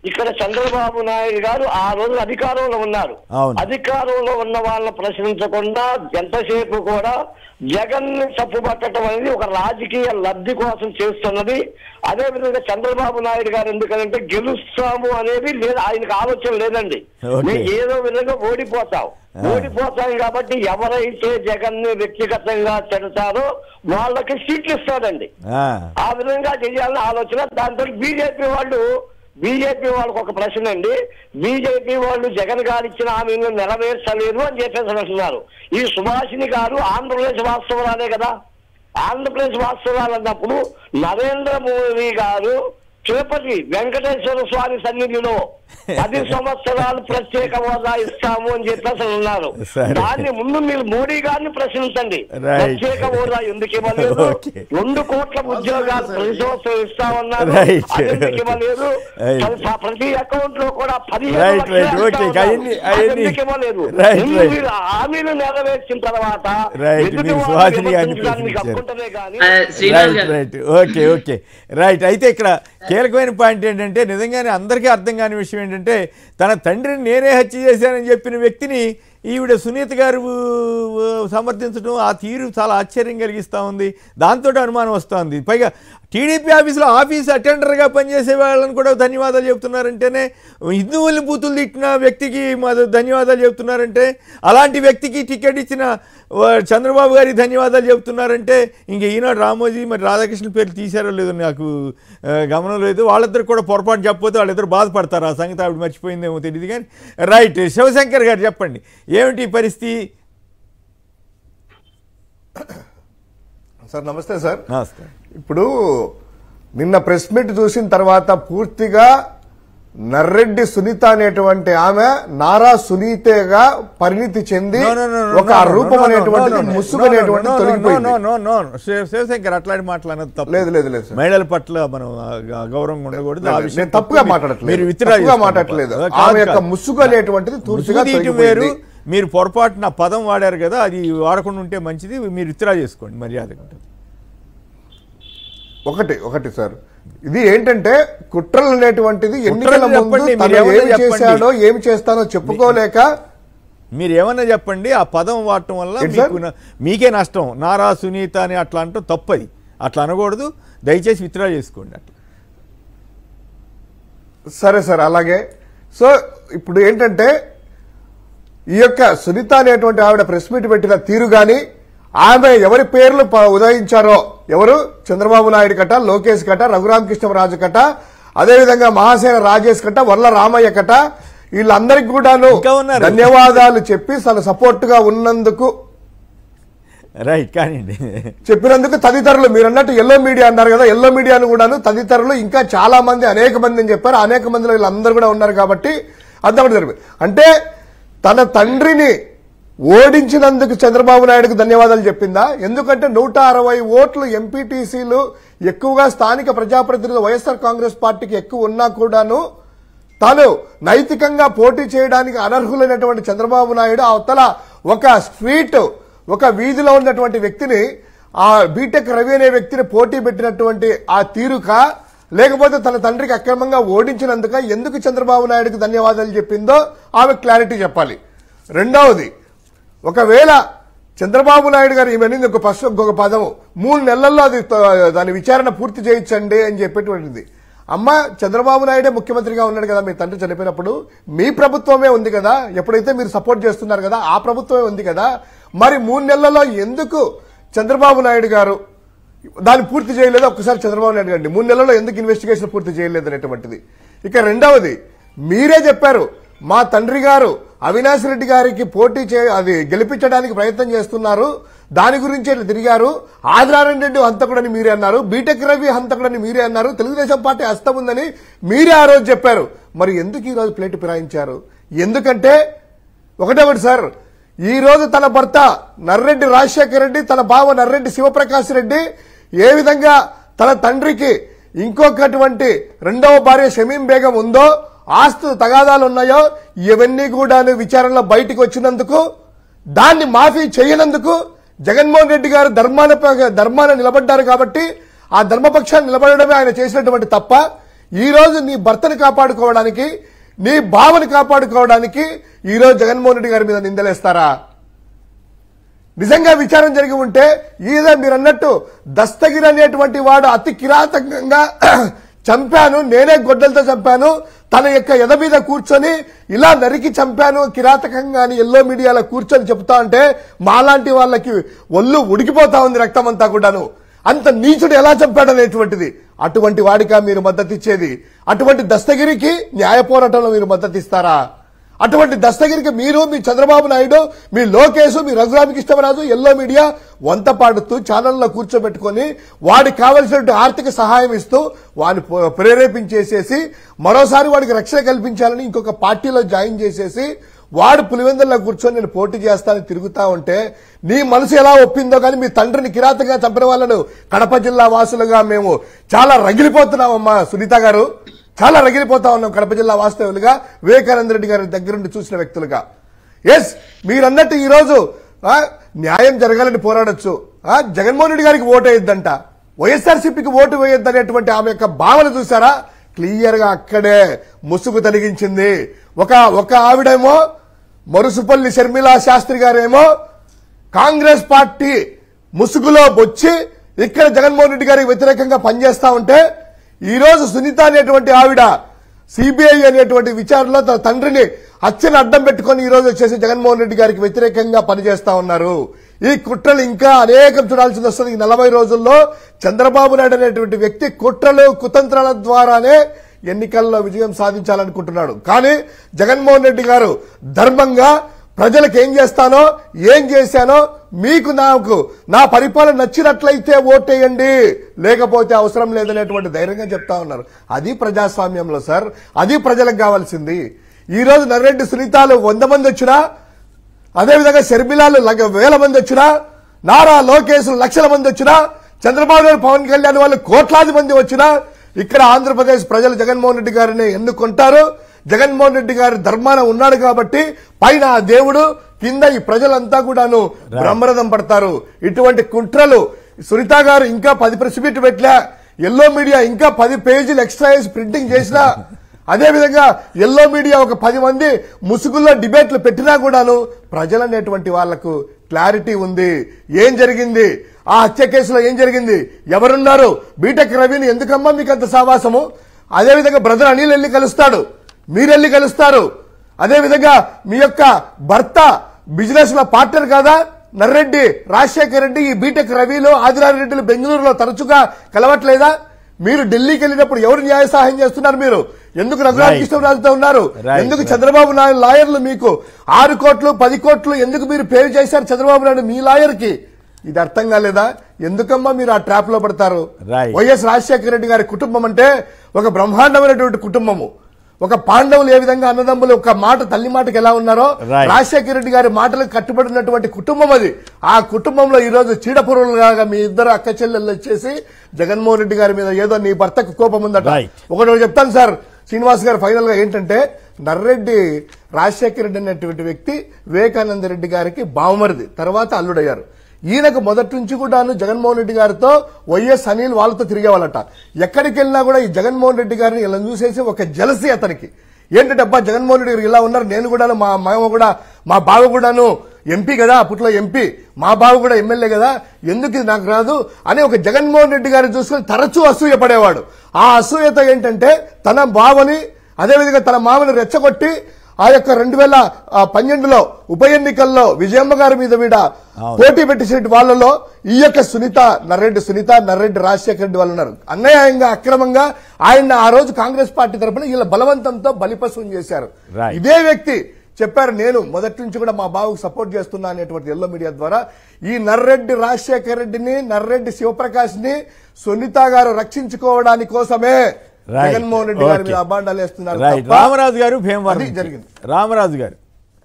ఇక్కడ చంద్రబాబు నాయుడు గారు ఆ రోజు అధికారంలో ఉన్నారు అవును. అధికారంలో ఉన్న వాళ్ళని ప్రశ్నించకుండా ఎంతసేపు కూడా జగన్ ని తప్పుపట్టడం అనేది ఒక రాజకీయ లబ్ధి కోసం చేస్తున్నది అదే విధంగా చంద్రబాబు నాయుడు గారు ఎందుకంటే గెలుస్తాము అనేది లేదు ఆయనకు ఆలోచన లేదండి ఓకే. మేము ఏదో విధంగా ఓడిపోతాం ఆ. ఓడిపోతాం కాబట్టి ఎవరైతే జగన్ ని వ్యక్తిగతంగా తిడతారో వాళ్ళకి సీట్లు ఇస్తాడండి ఆ, ఆ విధంగా చేయాలని ఆలోచన దాంతో బీజేపీ వాళ్ళు బీజేపీ వాళ్ళకి ఒక ప్రశ్న అండి బీజేపీ వాళ్ళు జగన్ గారు ఇచ్చిన హామీలను నెరవేర్చలేదు అని చెప్పేసి అంటున్నారు ఈ సుభాషిణి గారు ఆంధ్రప్రదేశ్ వాస్తవాలే కదా ఆంధ్రప్రదేశ్ వాస్తవాలు అన్నప్పుడు నరేంద్ర మోదీ గారు తిరుపతి వెంకటేశ్వర స్వామి సన్నిధిలో పది సంవత్సరాలు ప్రత్యేక హోదా ఇస్తాము అని చెప్పేసి ఉన్నారు సరే. దాన్ని ముందు మీరు మోడీ గారిని ప్రశ్నించండి Right. ప్రత్యేక హోదా ఎందుకు ఇవ్వలేదు Okay. రెండు కోట్ల ఉద్యోగాలు ప్రతి సంవత్సరం ఇస్తామన్నారు Right. అది ఎందుకు ఇవ్వలేదు Right. ప్రతి- ప్రతి అకౌంట్ లో కూడా పదిహేను Right, లక్షలు right. Okay. ఇస్తామన్నారు. అవన్నీ- అది అవన్నీ- ఎందుకు ఇవ్వలేదు Right, ముందు right. మీరు హామీలు నెరవేర్చిన తర్వాత Right. ఎదుటి మీరు వాళ్ళు సుహాసిని గారిని విమర్శించడానికి మీకు ప్రశ్నించారు. హక్కుంటదే కానీ ఆ, శ్రీనివాస్ రైట్ గారు రైట్ ఓకే ఓకే రైట్ అయితే ఇక్కడ కీలకమైన పాయింట్ ఏంటంటే నిజంగానే అందరికీ అర్థం కాని విషయం ఏంటంటే తన తండ్రిని నేనే హత్య చేశానని చెప్పిన వ్యక్తిని ఈవిడ సునీత గారు ఊ, సమర్థించడం ఆ తీరు చాలా ఆశ్చర్యం కలిగిస్తూ ఉంది దాంతో అనుమానం వస్తుంది పైగా టీడీపీ ఆఫీసులో ఆఫీస్ అటెండర్గా పనిచేసే వాళ్ళని కూడా ధన్యవాదాలు చెప్తున్నారంటేనే హిందువుల్ని బూతులు తిట్టిన వ్యక్తికి మా ధన్యవాదాలు చెప్తున్నారంటే అలాంటి వ్యక్తికి టికెట్ ఇచ్చిన వా- చంద్రబాబు గారికి ధన్యవాదాలు చెప్తున్నారంటే ఇంక ఈనాడు రామోజీ మరి రాధాకృష్ణ పేరు తీశారో లేదో నాకు ఆ, గమనం లేదు వాళ్ళిద్దరు కూడా పొరపాటు చెప్పకపోతే వాళ్ళిద్దరు బాధపడతారు ఆ సంగతి ఆవిడ మర్చిపోయిందేమో తెలియదు కానీ రైట్ శివశంకర్ గారు చెప్పండి ఏమిటి ఈ పరిస్థితి సార్ నమస్తే సార్ నమస్కారం ఇప్పుడు నిన్న ప్రెస్ మీట్ చూసిన తర్వాత పూర్తిగా నర్రెడ్డి సునీత అనేటువంటి ఆమె నారా సునీతగా పరిణితి చెంది No, no, no, no, ఒక no, ఆ no, రూపం no, no, అనేటువంటిది no, no, ముసుగు no, no, అనేటువంటిది no, no, తొలగిపోయింది no, no, no, no. Shiva- Shivshankar అట్లాంటి మాట్లాడదు తప్పు లేదు లేదు లేదు సార్ మహిళల పట్ల మనం ఆ- గౌరవంగా ఉండకూడదు ఆ లేదు, విషయం నేను తప్పుగా తప్పు. మాట్లాడట్లేదు మీరు విత్డ్రా తప్పుగా చేసుకోండి. మాట్లాడట్లేదు కాదు, ఆమె యొక్క కాదు. ముసుగు అనేటువంటిది పూర్తిగా ముసుగు తీయటం వేరు తొలగిపోయింది మీరు పొరపాటున పదం వాడారు కదా అది వాడకుండా ఉంటే మంచిది మీరు విత్డ్రా చేసుకోండి మర్యాదగా ఉంటుంది ఒకటి ఒకటి సార్ ఇది ఏంటంటే కుట్రలు అనేటువంటిది ఎన్నికల కుట్రలు ముందు చెప్పండి, తను మీరు ఏమన్నా ఏమి చెప్పండి. చేశాడో ఏమి చేస్తానో చెప్పుకోలేక మీరు ఏమన్నా చెప్పండి ఆ పదం వాడటం వల్ల ఏంటి సార్? మీకు న- మీకే నష్టం నారా సునీత అని అట్లా అంటాం తప్పది అట్లా అనకూడదు దయచేసి విత్డ్రా చేసుకోండి అట్లా సరే సార్ అలాగే సో ఇప్పుడు ఏంటంటే ఈ యొక్క సునీత అనేటువంటి ఆవిడ ప్రెస్ మీట్ పెట్టిన తీరు గాని ఆమె ఎవరి పేర్లు ప- ఉదయించారో ఎవరు చంద్రబాబు నాయుడు కట లోకేష్ కట రఘురామకృష్ణరాజు కట అదేవిధంగా మహాసేన రాజేష్ కట వర్ల రామయ్య కట వీళ్ళందరికీ కూడాను ఇంకా ఉన్నారు. ధన్యవాదాలు చెప్పి తన సపోర్ట్ గా ఉన్నందుకు రైట్ కానివ్వండి చెప్పినందుకు తదితరులు మీరు అన్నట్టు ఎల్లో మీడియా అన్నారు కదా ఎల్లో మీడియాను కూడాను తదితరులు ఇంకా చాలా మంది అనేక మంది అని చెప్పారు అనేక మందిలో వీళ్ళందరూ కూడా ఉన్నారు కాబట్టి అంతా కూడా జరిగింది అంటే తన తండ్రిని ఓడించినందుకు చంద్రబాబు నాయుడుకు ధన్యవాదాలు చెప్పిందా ఎందుకంటే నూట అరవై ఓట్లు ఎంపీటీసీలు ఎక్కువగా స్థానిక ప్రజాప్రతినిధులు వైఎస్ఆర్ కాంగ్రెస్ పార్టీకి ఎక్కువ ఉన్నా కూడాను తాను నైతికంగా పోటీ చేయడానికి అనర్హులైనటువంటి చంద్రబాబు నాయుడు అవతల ఒక స్ట్రీట్ ఒక వీధిలో ఉన్నటువంటి వ్యక్తిని ఆ బీటెక్ రవి అనే వ్యక్తిని పోటీ పెట్టినటువంటి ఆ తీరుక లేకపోతే తన తండ్రికి అక్రమంగా ఓడించినందుక ఎందుకు చంద్రబాబు నాయుడుకి ధన్యవాదాలు చెప్పిందో ఆమె క్లారిటీ చెప్పాలి రెండవది ఒకవేళ చంద్రబాబు నాయుడు గారు ఈమె అనేది ఒక ఫస్ట్ ఇంకొక పదము మూడు నెలల్లో అది త- దాని విచారణ పూర్తి చేయించండి అని చెప్పేటువంటిది అమ్మ చంద్రబాబు నాయుడే ముఖ్యమంత్రిగా ఉన్నాడు కదా మీ తండ్రి చనిపోయినప్పుడు మీ ప్రభుత్వమే ఉంది కదా ఎప్పుడైతే మీరు సపోర్ట్ చేస్తున్నారు కదా ఆ ప్రభుత్వమే ఉంది కదా మరి మూడు నెలల్లో ఎందుకు చంద్రబాబు నాయుడు గారు దాన్ని పూర్తి చేయలేదు ఒక్కసారి చంద్రబాబు నాయుడు గారిని మూడు నెలల్లో ఎందుకు ఇన్వెస్టిగేషన్ పూర్తి చేయలేదు అనేటువంటిది ఇక రెండవది మీరే చెప్పారు మా తండ్రి గారు అవినాష్ రెడ్డి గారికి పోటీ చే అది గెలిపించడానికి ప్రయత్నం చేస్తున్నారు దాని గురించి ఇట్లా తిరిగారు ఆదినారాయణ రెడ్డి హంతకుడని మీరే అన్నారు బీటెక్ రవి హంతకుడని మీరే అన్నారు తెలుగుదేశం పార్టీ హస్తం ఉందని మీరే ఆ రోజు చెప్పారు మరి ఎందుకు ఈ రోజు ప్లేట్ ఫిరాయించారు ఎందుకంటే ఒకటే ఒకటి సార్ ఈ రోజు తన భర్త నర్రెడ్డి రాజశేఖర రెడ్డి తన బావ నర్రెడ్డి శివప్రకాష్ రెడ్డి ఏ విధంగా తన తండ్రికి ఇంకొకటువంటి రెండవ భార్య షమీం బేగం ఉందో ఆస్తు తగాదాలు ఉన్నాయో ఇవన్నీ కూడా విచారణలో బయటికి వచ్చినందుకు దాన్ని మాఫీ చేయనందుకు జగన్మోహన్ రెడ్డి గారు ధర్మాన ధర్మాన నిలబడ్డారు కాబట్టి ఆ ధర్మపక్షాన్ని నిలబడడమే ఆయన చేసినటువంటి తప్ప ఈ రోజు నీ భర్తని కాపాడుకోవడానికి నీ భావని కాపాడుకోవడానికి ఈ రోజు జగన్మోహన్ రెడ్డి గారి మీద నిందలేస్తారా నిజంగా విచారం జరిగి ఉంటే ఈదే మీరు అన్నట్టు దస్తగిరి అనేటువంటి వాడు అతి కిరాతకంగా చంపాను నేనే గొడ్డలతో చంపాను తన యొక్క ఎద మీద కూర్చొని ఇలా నరికి చంపాను కిరాతకంగా అని ఎల్లో మీడియాలో కూర్చొని చెప్తా ఉంటే మాలాంటి వాళ్ళకి ఒళ్ళు ఉడికిపోతా ఉంది రక్తం అంతా కూడాను అంత నీచుడు ఎలా చంపాడు అనేటువంటిది అటువంటి వాడికా మీరు మద్దతు ఇచ్చేది అటువంటి దస్తగిరికి న్యాయ పోరాటంలో మీరు మద్దతు ఇస్తారా అటువంటి దస్తగిరికి మీరు మీ చంద్రబాబు నాయుడు మీ లోకేష్ మీ రఘురామకృష్ణరాజు ఎల్లో మీడియా వంత పాడుతూ ఛానల్లో కూర్చోబెట్టుకొని వాడికి కావలసినటువంటి ఆర్థిక సహాయం ఇస్తూ వాడిని ప్ర- ప్రేరేపించేసేసి మరోసారి వాడికి రక్షణ కల్పించాలని ఇంకొక పార్టీలో జాయిన్ చేసేసి వాడు పులివెందుల్లో కూర్చొని నేను పోటీ చేస్తానని తిరుగుతా ఉంటే నీ మనసు ఎలా ఒప్పిందో కానీ మీ తండ్రిని కిరాతకంగా చంపిన వాళ్ళను కడప జిల్లా వాసులుగా మేము చాలా రగిలిపోతున్నామమ్మా సునీత గారు చాలా రగిలిపోతా ఉన్నాం కడప జిల్లా వాస్తవులుగా వివేకానంద రెడ్డి గారి దగ్గరుండి చూసిన వ్యక్తులుగా ఎస్ మీరన్నట్టు ఈ రోజు ఆ, న్యాయం జరగాలని పోరాడొచ్చు ఆ, జగన్మోహన్ రెడ్డి గారికి ఓటు వేయొద్దంట వైఎస్ఆర్సీపీకి ఓటు వేయొద్దనేటువంటి ఆమె యొక్క భావన చూసారా క్లియర్ గా అక్కడే ముసుగు తొలగించింది ఒక ఒక ఆవిడేమో మరుసుపల్లి షర్మిలా శాస్త్రి గారేమో కాంగ్రెస్ పార్టీ ముసుగులో బొచ్చి ఇక్కడ జగన్మోహన్ రెడ్డి గారికి వ్యతిరేకంగా పనిచేస్తా ఉంటే ఈ రోజు సునీత అనేటువంటి ఆవిడ సిబిఐ అనేటువంటి విచారణలో తన తండ్రిని హత్యను అడ్డం పెట్టుకొని ఈ రోజు వచ్చేసి జగన్మోహన్ రెడ్డి గారికి వ్యతిరేకంగా పనిచేస్తా ఉన్నారు ఈ కుట్రలు ఇంకా అనేకం చూడాల్సి వస్తుంది ఈ నలభై రోజుల్లో చంద్రబాబు నాయుడు అనేటువంటి వ్యక్తి కుట్రలు కుతంత్రాల ద్వారానే ఎన్నికల్లో విజయం సాధించాలనుకుంటున్నాడు కానీ జగన్మోహన్ రెడ్డి గారు ధర్మంగా ప్రజలకు ఏం చేస్తానో ఏం చేశానో మీకు నాకు నా పరిపాలన నచ్చినట్లయితే ఓటేయండి లేకపోతే అవసరం లేదనేటువంటి ధైర్యంగా చెప్తా ఉన్నారు అది ప్రజాస్వామ్యంలో సార్ అది ప్రజలకు కావాల్సింది ఈ రోజు నర్రెడ్డి సునీతాలు వంద మంది వచ్చినా అదేవిధంగా షర్మిలాలు లగ- వేల మంది వచ్చినా నారా లోకేష్ లక్షల మంది వచ్చినా చంద్రబాబు నాయుడు పవన్ కళ్యాణ్ వాళ్ళు కోట్లాది మంది వచ్చినా ఇక్కడ ఆంధ్రప్రదేశ్ ప్రజలు జగన్మోహన్ రెడ్డి గారిని ఎన్నుకుంటారు జగన్మోహన్ రెడ్డి గారి ధర్మాన ఉన్నాడు కాబట్టి పైన ఆ దేవుడు కింద ఈ ప్రజలంతా కూడాను బ్రహ్మరథం పడతారు ఇటువంటి కుట్రలు సునీత గారు ఇంకా పది ప్రెస్ మీట్ పెట్టలే ఎల్లో మీడియా ఇంకా పది పేజీలు ఎక్స్ట్రా వేసి ప్రింటింగ్ చేసినా అదే విధంగా ఎల్లో మీడియా ఒక పది మంది ముసుగుల్లో డిబేట్లు పెట్టినా కూడాను ప్రజలనేటువంటి వాళ్లకు క్లారిటీ ఉంది ఏం జరిగింది ఆ హత్య కేసులో ఏం జరిగింది ఎవరున్నారు బీటెక్ రవిని ఎందుకమ్మా మీకు అంత సావాసము అదే విధంగా బ్రదర్ అనిల్ వెళ్ళి కలుస్తాడు మీరెళ్ళి కలుస్తారు అదే విధంగా మీ యొక్క భర్త బిజినెస్ లో పార్ట్నర్ కాదా నర్రెడ్డి రాజశేఖర్ రెడ్డి ఈ బీటెక్ రవిలో ఆదినారాయణ రెడ్డిలు బెంగళూరులో తరచుగా కలవట్లేదా మీరు ఢిల్లీకి వెళ్ళినప్పుడు ఎవరు న్యాయ సహాయం చేస్తున్నారు మీరు ఎందుకు రఘురామకృష్ణరాజుతో ఉన్నారు Right, ఎందుకు right. చంద్రబాబు నాయుడు లాయర్లు మీకు ఆరు కోట్లు పది కోట్లు ఎందుకు మీరు పేరు చేశారు చంద్రబాబు నాయుడు మీ లాయర్ కి ఇది అర్థం కాలేదా ఎందుకమ్మా మీరు ఆ ట్రాప్ లో పడతారు Right. వైఎస్ రాజశేఖర రెడ్డి గారి కుటుంబం అంటే ఒక బ్రహ్మాండమైనటువంటి కుటుంబము ఒక పాండవులు ఏ విధంగా అన్నదమ్ములు ఒక మాట తల్లి మాటకి ఎలా ఉన్నారో Right. రాజశేఖర రెడ్డి గారి మాటలకు కట్టుబడినటువంటి కుటుంబం అది ఆ కుటుంబంలో ఈ రోజు చీడపురుగులుగా మీ ఇద్దరు అక్క చెల్లెళ్ళు వచ్చేసి జగన్మోహన్ రెడ్డి గారి మీద ఏదో నీ భర్తకు కోపం ఉందట Right. ఒకటి చెప్తాను సార్ శ్రీనివాస్ గారు ఫైనల్ గా ఏంటంటే నర్రెడ్డి రాజశేఖర రెడ్డి అనేటువంటి వ్యక్తి వివేకానంద రెడ్డి గారికి బావమరిది తర్వాత అల్లుడయ్యారు ఈయనకు మొదటి నుంచి కూడాను జగన్మోహన్ రెడ్డి గారితో వైఎస్ అనిల్ వాళ్ళతో తిరిగేవాళ్ళట ఎక్కడికి వెళ్ళినా కూడా ఈ జగన్మోహన్ రెడ్డి గారిని ఇలా చూసేసి ఒక జలసి అతనికి ఏంటంటే అబ్బా జగన్మోహన్ రెడ్డి గారు ఇలా ఉన్నారు నేను కూడాను మా మామ కూడా మా బావ కూడాను ఎంపీ కదా అప్పట్లో ఎంపీ మా బావ కూడా ఎమ్మెల్యే కదా ఎందుకు ఇది నాకు రాదు అని ఒక జగన్మోహన్ రెడ్డి గారిని చూసుకుని తరచూ అసూయపడేవాడు ఆ అసూయత ఏంటంటే తన బావని అదేవిధంగా తన మామని రెచ్చగొట్టి ఆ యొక్క రెండు వేల పన్నెండులో ఉప ఎన్నికల్లో విజయమ్మ గారి మీద వీడ పోటీ పెట్టిన వాళ్ళలో ఈ యొక్క సునీత నర్రెడ్డి సునీత నర్రెడ్డి రాజశేఖర రెడ్డి వాళ్ళు ఉన్నారు అన్యాయంగా అక్రమంగా ఆయన ఆ రోజు కాంగ్రెస్ పార్టీ తరఫున వీళ్ళ బలవంతంతో బలిపశువుం చేశారు Right. ఇదే వ్యక్తి చెప్పారు నేను మొదటి నుంచి కూడా మా బాబుకు సపోర్ట్ చేస్తున్నా అనేటువంటి ఎల్లో మీడియా ద్వారా ఈ నర్రెడ్డి రాజశేఖర రెడ్డిని నర్రెడ్డి శివప్రకాష్ ని సునీత గారు రక్షించుకోవడానికి కోసమే Right. జగన్మోహన్ రెడ్డి గారి మీద Okay. అబాండాలు వేస్తున్నారు రైట్ తప్ప రామరాజు గారు భీమవరం అది నుంచి. జరిగింది. రామరాజు గారు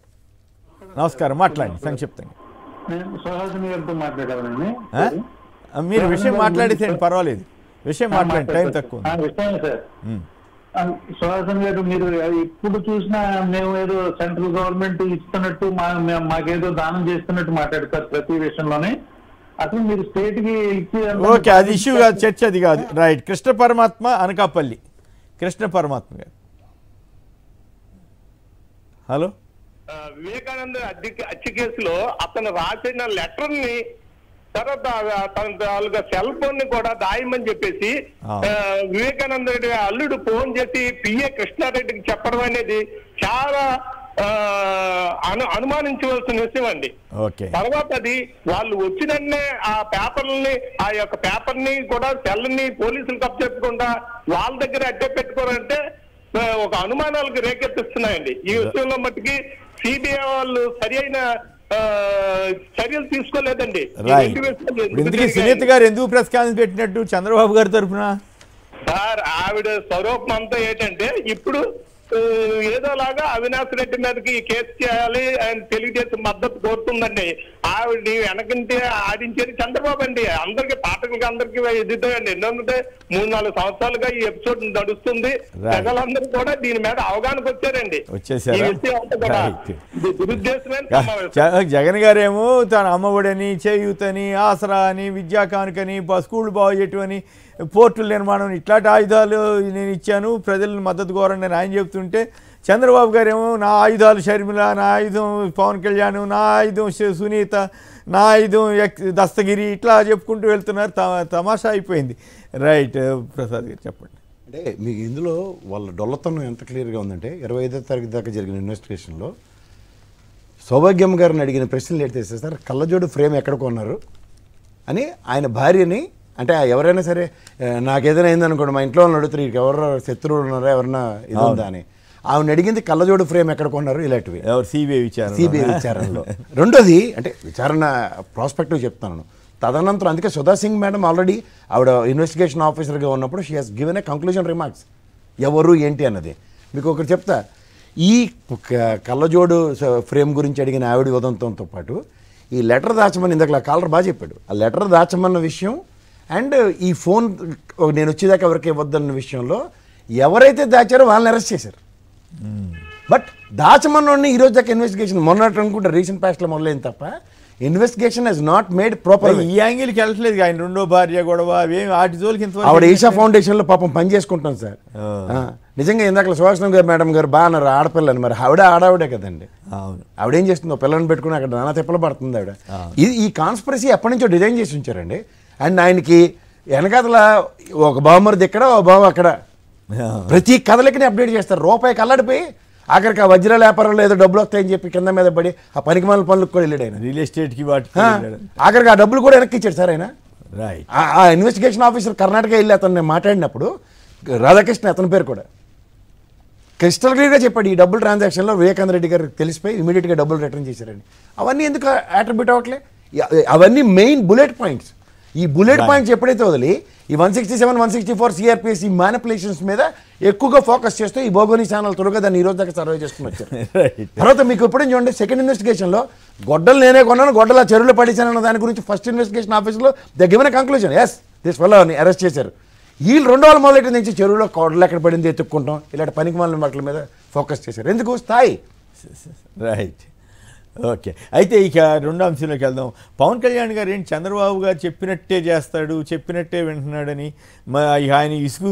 నమస్కారం మాట్లాడండి సంక్షిప్తంగా నేను సుహాసిని గారితో మాట్లాడానండి ఆ? ఆ, మీరు విషయం మాట్లాడేసేయండి పర్వాలేదు విషయం మాట్లాడండి టైం తక్కువ ఆ, ఉంది విషయమే సార్ ఉమ్. ఆ, సుహాసిని గారు మీరు ఇప్పుడు చూసినా మేము ఏదో సెంట్రల్ గవర్నమెంట్ ఇస్తున్నట్టు మా మేము మాకేదో దానం చేస్తున్నట్టు మాట్లాడతారు ప్రతి విషయంలోనే అసలు మీరు స్టేట్ కి ఇచ్చి ఓకే అది ఇష్యూ కాదు చర్చ అది కాదు రైట్ కృష్ణ పరమాత్మ అనకాపల్లి కృష్ణ పరమాత్మ గారు హలో ఆ, వివేకానంద అద్దె హత్య కేసులో అతను రాసిన లెటర్ ని తర్వాత ఆ- తన తాలూకా సెల్ ఫోన్ ని కూడా దాయమని చెప్పేసి ఆ. ఆ, వివేకానంద రెడ్డి అల్లుడు ఫోన్ చేసి పిఏ కృష్ణారెడ్డికి చెప్పడం అనేది చాలా ఆ, అను అనుమానించవలసిన విషయం అండి ఓకే తర్వాత అది వాళ్ళు వచ్చినన్నే ఆ పేపర్లని ఆ యొక్క పేపర్ ని కూడా సెల్ ని పోలీసులకు అప్పచెప్పకుండా వాళ్ళ దగ్గర అడ్డే పెట్టుకోరంటే ఆ, ఒక అనుమానాలకు రేకెత్తిస్తున్నాయండి ఈ విషయంలో మట్టుకి సిబిఐ వాళ్ళు సరి అయిన ఆ, చర్యలు తీసుకోలేదండి ఈ రైట్ రెండు విషయాలు ఇప్పుడు ఎందుకు ఇంతకీ జరిగాయి? సునీత గారు ఎందుకు ప్రెస్ కాన్ఫరెన్స్ పెట్టినట్టు చంద్రబాబు గారి తరఫున సార్ ఆవిడ స్వరూపం అంతా ఏంటంటే ఇప్పుడు ఆ, ఏదోలాగా అవినాష్ రెడ్డి మీదకి ఈ కేసు చేయాలి అని తెలుగుదేశం మద్దతు కోరుతుందండి ఆవిడ వెనకంటే ఆడించేది చంద్రబాబు అండి అందరికి పాఠకులకి అందరికి ఎదుగుతాయండి ఎందుకంటే మూడు నాలుగు సంవత్సరాలుగా ఈ ఎపిసోడ్ నడుస్తుంది Right. ప్రజలందరూ కూడా దీని మీద అవగాహనకు వచ్చారండి వచ్చేసారా? ఈ విషయం అంతా కూడా Right. ఇది దురుద్దేశమైన సమావేశం జ- జగన్ గారేమో తన అమ్మఒడని చేయూతని ఆసరా అని విద్యా కానుకని బ- స్కూల్ బాగు చేయటం అని పోర్టుల నిర్మాణం ఇట్లాంటి ఆయుధాలు నేను ఇచ్చాను ప్రజలను మద్దతు కోరండి అని ఆయన చెప్తుంటే చంద్రబాబు గారేమో నా ఆయుధాలు షర్మిల నా ఆయుధం పవన్ కళ్యాణ్ నా ఆయుధం సు- సునీత నా ఆయుధం ఎక్ దస్తగిరి ఇట్లా చెప్పుకుంటూ వెళ్తున్నారు త- తమాషా అయిపోయింది రైట్ ప్రసాద్ గారు చెప్పండి అంటే మీకు ఇందులో వాళ్ళ డొల్లతనం ఎంత క్లియర్గా ఉందంటే ఇరవై ఐదో తారీఖు దాకా జరిగిన ఇన్వెస్టిగేషన్లో సౌభాగ్యం గారిని అడిగిన ప్రశ్నలు ఏంటి సార్ కళ్ళజోడు ఫ్రేమ్ ఎక్కడ కొన్నారు అని ఆయన భార్యని అంటే ఆ ఎవరైనా సరే ఆ, నాకు ఏదైనా అయిందనుకోండి మా ఇంట్లో వాళ్ళని అడుగుతారు "వీరికి ఎవరు శత్రువులు ఉన్నారా ఎవరన్నా ఇది ఉందా అని ఆవిడ అడిగింది కళ్ళజోడు ఫ్రేమ్ ఎక్కడ కొన్నారు ఇలాంటివి ఎవరు సిబిఐ విచారణ సిబిఐ విచారణలో రెండోది అంటే విచారణ ప్రాస్పెక్టివ్ చెప్తాను తదనంతరం అందుకే సుధా సింగ్ మేడం ఆల్రెడీ ఆవిడ ఇన్వెస్టిగేషన్ ఆఫీసర్గా ఉన్నప్పుడు she has given a conclusion remarks ఎవరు ఏంటి అన్నది మీకు ఒకటి చెప్తా ఈ క- కళ్ళజోడు స- ఫ్రేమ్ గురించి అడిగిన ఆవిడ ఉదంతంతో పాటు ఈ లెటర్ దాచమని ఇందాక కాలర్ బాగా చెప్పాడు ఆ లెటర్ దాచమన్న విషయం అండ్ ఈ ఫోన్ నేను వచ్చేదాకా ఎవరికి ఇవ్వద్దన్న విషయంలో ఎవరైతే దాచారో వాళ్ళని అరెస్ట్ చేశారు బట్ దాచమన్నోడిని ఈ రోజు దాకా ఇన్వెస్టిగేషన్ మొన్నట్టు అనుకుంటే రీసెంట్ పాస్ట్లో మొదలైంది తప్ప investigation he's not made proper ఈ యాంగిల్కి వెళ్ళట్లేదు ఆయన రెండో భార్య గొడవ అవేమి వాటి జోలికి ఇంతవరకు ఆవిడ ఈషా ఫౌండేషన్లో పాపం పని చేసుకుంటాం సార్ ఆ, నిజంగా ఇందాక సుభాష్ గారు మేడం గారు బాగా అన్నారు ఆడపిల్లని మరి ఆవిడ ఆడావిడే కదండి అవును ఆవిడ ఏం చేస్తుందో పిల్లల్ని పెట్టుకుని అక్కడ నానా తిప్పలు పడుతుంది ఆవిడ ఇది ఈ కాన్స్పరసీ ఎప్పటి నుంచో డిజైన్ చేసి ఉంచారండి అండ్ ఆయనకి వెనకాతల ఒక బావమరిది ఇక్కడ ఒక బావ అక్కడ ప్రతి కథలకి అప్డేట్ చేస్తారు రూపాయి కల్లడిపోయి ఆఖరికి ఆ వజ్రాల వ్యాపారంలో ఏదో డబ్బులు వస్తాయని చెప్పి కింద మీద పడి ఆ పనికి మాల పనులకు కూడా వెళ్ళాడు ఆయన రియల్ ఎస్టేట్కి వాటికి ఆ, ఆఖరికి ఆ డబ్బులు కూడా వెనక్కి ఇచ్చాడు సార్ ఆయన రైట్ ఆ- ఆ ఇన్వెస్టిగేషన్ ఆఫీసర్ కర్ణాటక వెళ్ళి అతను నేను మాట్లాడినప్పుడు రాధాకృష్ణ అతని పేరు కూడా క్రిస్టల్ క్లియర్గా చెప్పాడు ఈ డబ్బులు ట్రాన్సాక్షన్లో వివేకానంద రెడ్డి గారికి తెలిసిపోయి ఇమీడియట్గా డబ్బులు రిటర్న్ చేశారని అవన్నీ ఎందుకు అట్రిబ్యూట్ అవ్వట్లే ఇ- అవన్నీ మెయిన్ బుల్లెట్ పాయింట్స్ ఈ బుల్లెట్ పాయింట్స్ ఎప్పుడైతే వదిలి ఈ one sixty seven one sixty four CRPS ఈ మ్యానిపులేషన్స్ మీద ఎక్కువగా ఫోకస్ చేస్తూ ఈ బోగోని ఛానల్ త్వరగా దాన్ని ఈ రోజు దాకా సర్వే చేసుకుని వచ్చారు రైట్ తర్వాత మీకు ఎప్పుడైనా చూడండి సెకండ్ ఇన్వెస్టిగేషన్లో గొడ్డలు నేనే కొన్నాను గొడ్డల చెరువులో పడేశానన్న దాని గురించి ఫస్ట్ ఇన్వెస్టిగేషన్ ఆఫీస్లో the given conclusion as this వల్ల అరెస్ట్ చేశారు వీళ్ళు రెండో వాళ్ళ మొదలెట్టి నుంచి చెరువులో గొడ్డలు ఎక్కడ పడింది ఎత్తుక్కుంటాం ఇలాంటి పనికి మాలిన వాటి మీద ఫోకస్ చేశారు ఎందుకు స్థాయి రైట్ ఓకే అయితే ఇక రెండో అంశంలోకి వెళ్దాం పవన్ కళ్యాణ్ గారు ఏంటి చంద్రబాబు గారు చెప్పినట్టే చేస్తాడు చెప్పినట్టే వింటున్నాడని మ- ఇక ఆయన విసుగు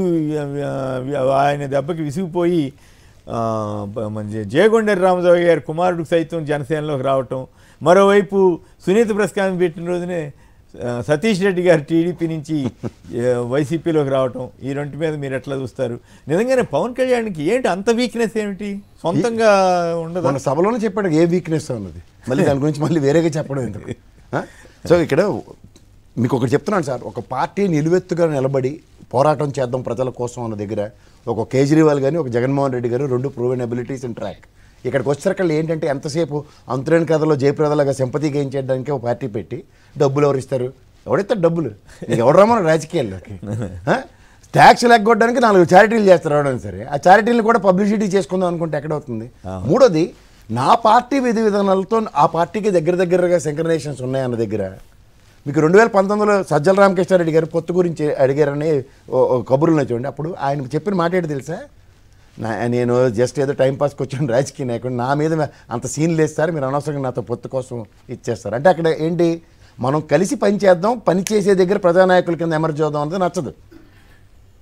ఆయన దెబ్బకి విసిగిపోయి ఆ, బ- మన జే- జయగొండరి రామరావు గారి కుమారుడికి సైతం జనసేనలోకి రావటం మరోవైపు సునీత ప్రస్కారం పెట్టిన రోజునే ఆ, సతీష్ రెడ్డి గారు టీడీపీ నుంచి ఆ, వైసీపీలోకి రావటం ఈ రెండు మీద మీరు ఎట్లా చూస్తారు నిజంగానే పవన్ కళ్యాణ్కి ఏంటి అంత వీక్నెస్ ఏమిటి సొంతంగా ఉండదు మన సభలోనే చెప్పాడు ఏ వీక్నెస్ ఉన్నది మళ్ళీ దాని గురించి మళ్ళీ వేరేగా చెప్పడం ఎందుకు ఆ? సో ఇక్కడ మీకు ఒకటి చెప్తున్నాను సార్ ఒక పార్టీ నిలువెత్తుగా నిలబడి పోరాటం చేద్దాం ప్రజల కోసం అన్న దగ్గర ఒక కేజ్రీవాల్ కానీ ఒక జగన్మోహన్ రెడ్డి గారు రెండు ప్రూవెన్ అబిలిటీస్ ఇన్ ట్రాక్ ఇక్కడికి వచ్చేసరికి ఏంటంటే ఎంతసేపు అంతులేని కథలో జయప్రదలాగా సింపతి గెయిన్ చేయడానికి ఒక పార్టీ పెట్టి డబ్బులు ఎవరు ఇస్తారు ఎవరిస్తారు డబ్బులు నీకు ఎవరు రమ్మని రాజకీయాల్లోకి ఆ? ట్యాక్స్ లెగ్గొట్టడానికి నాలుగు చారిటీలు చేస్తారు ఎవరైనా సరే ఆ చారిటీలను కూడా పబ్లిసిటీ చేసుకుందాం అనుకుంటే ఎక్కడవుతుంది మూడోది నా పార్టీ విధి విధానాలతో ఆ పార్టీకి దగ్గర దగ్గరగా సింక్రనైజేషన్స్ ఉన్నాయన్న దగ్గర మీకు రెండు వేల పంతొమ్మిదిలో సజ్జల రామకృష్ణారెడ్డి గారు పొత్తు గురించి అడిగారని ఓ- ఓ కబుర్లు చూడండి అప్పుడు ఆయన చెప్పిన మాట ఏంటి తెలుసా నా నేను జస్ట్ ఏదో టైం పాస్కి వచ్చాను రాజకీయ నాయకుడు నా మీద అంత సీన్ లేదు సార్ మీరు అనవసరంగా నాతో పొత్తు కోసం ఇచ్చేస్తారు అంటే అక్కడ ఏంటి మనం కలిసి పని చేద్దాం పని చేసే దగ్గర ప్రజానాయకుల కింద ఎమర్జ్ అవుదాం అనేది నచ్చదు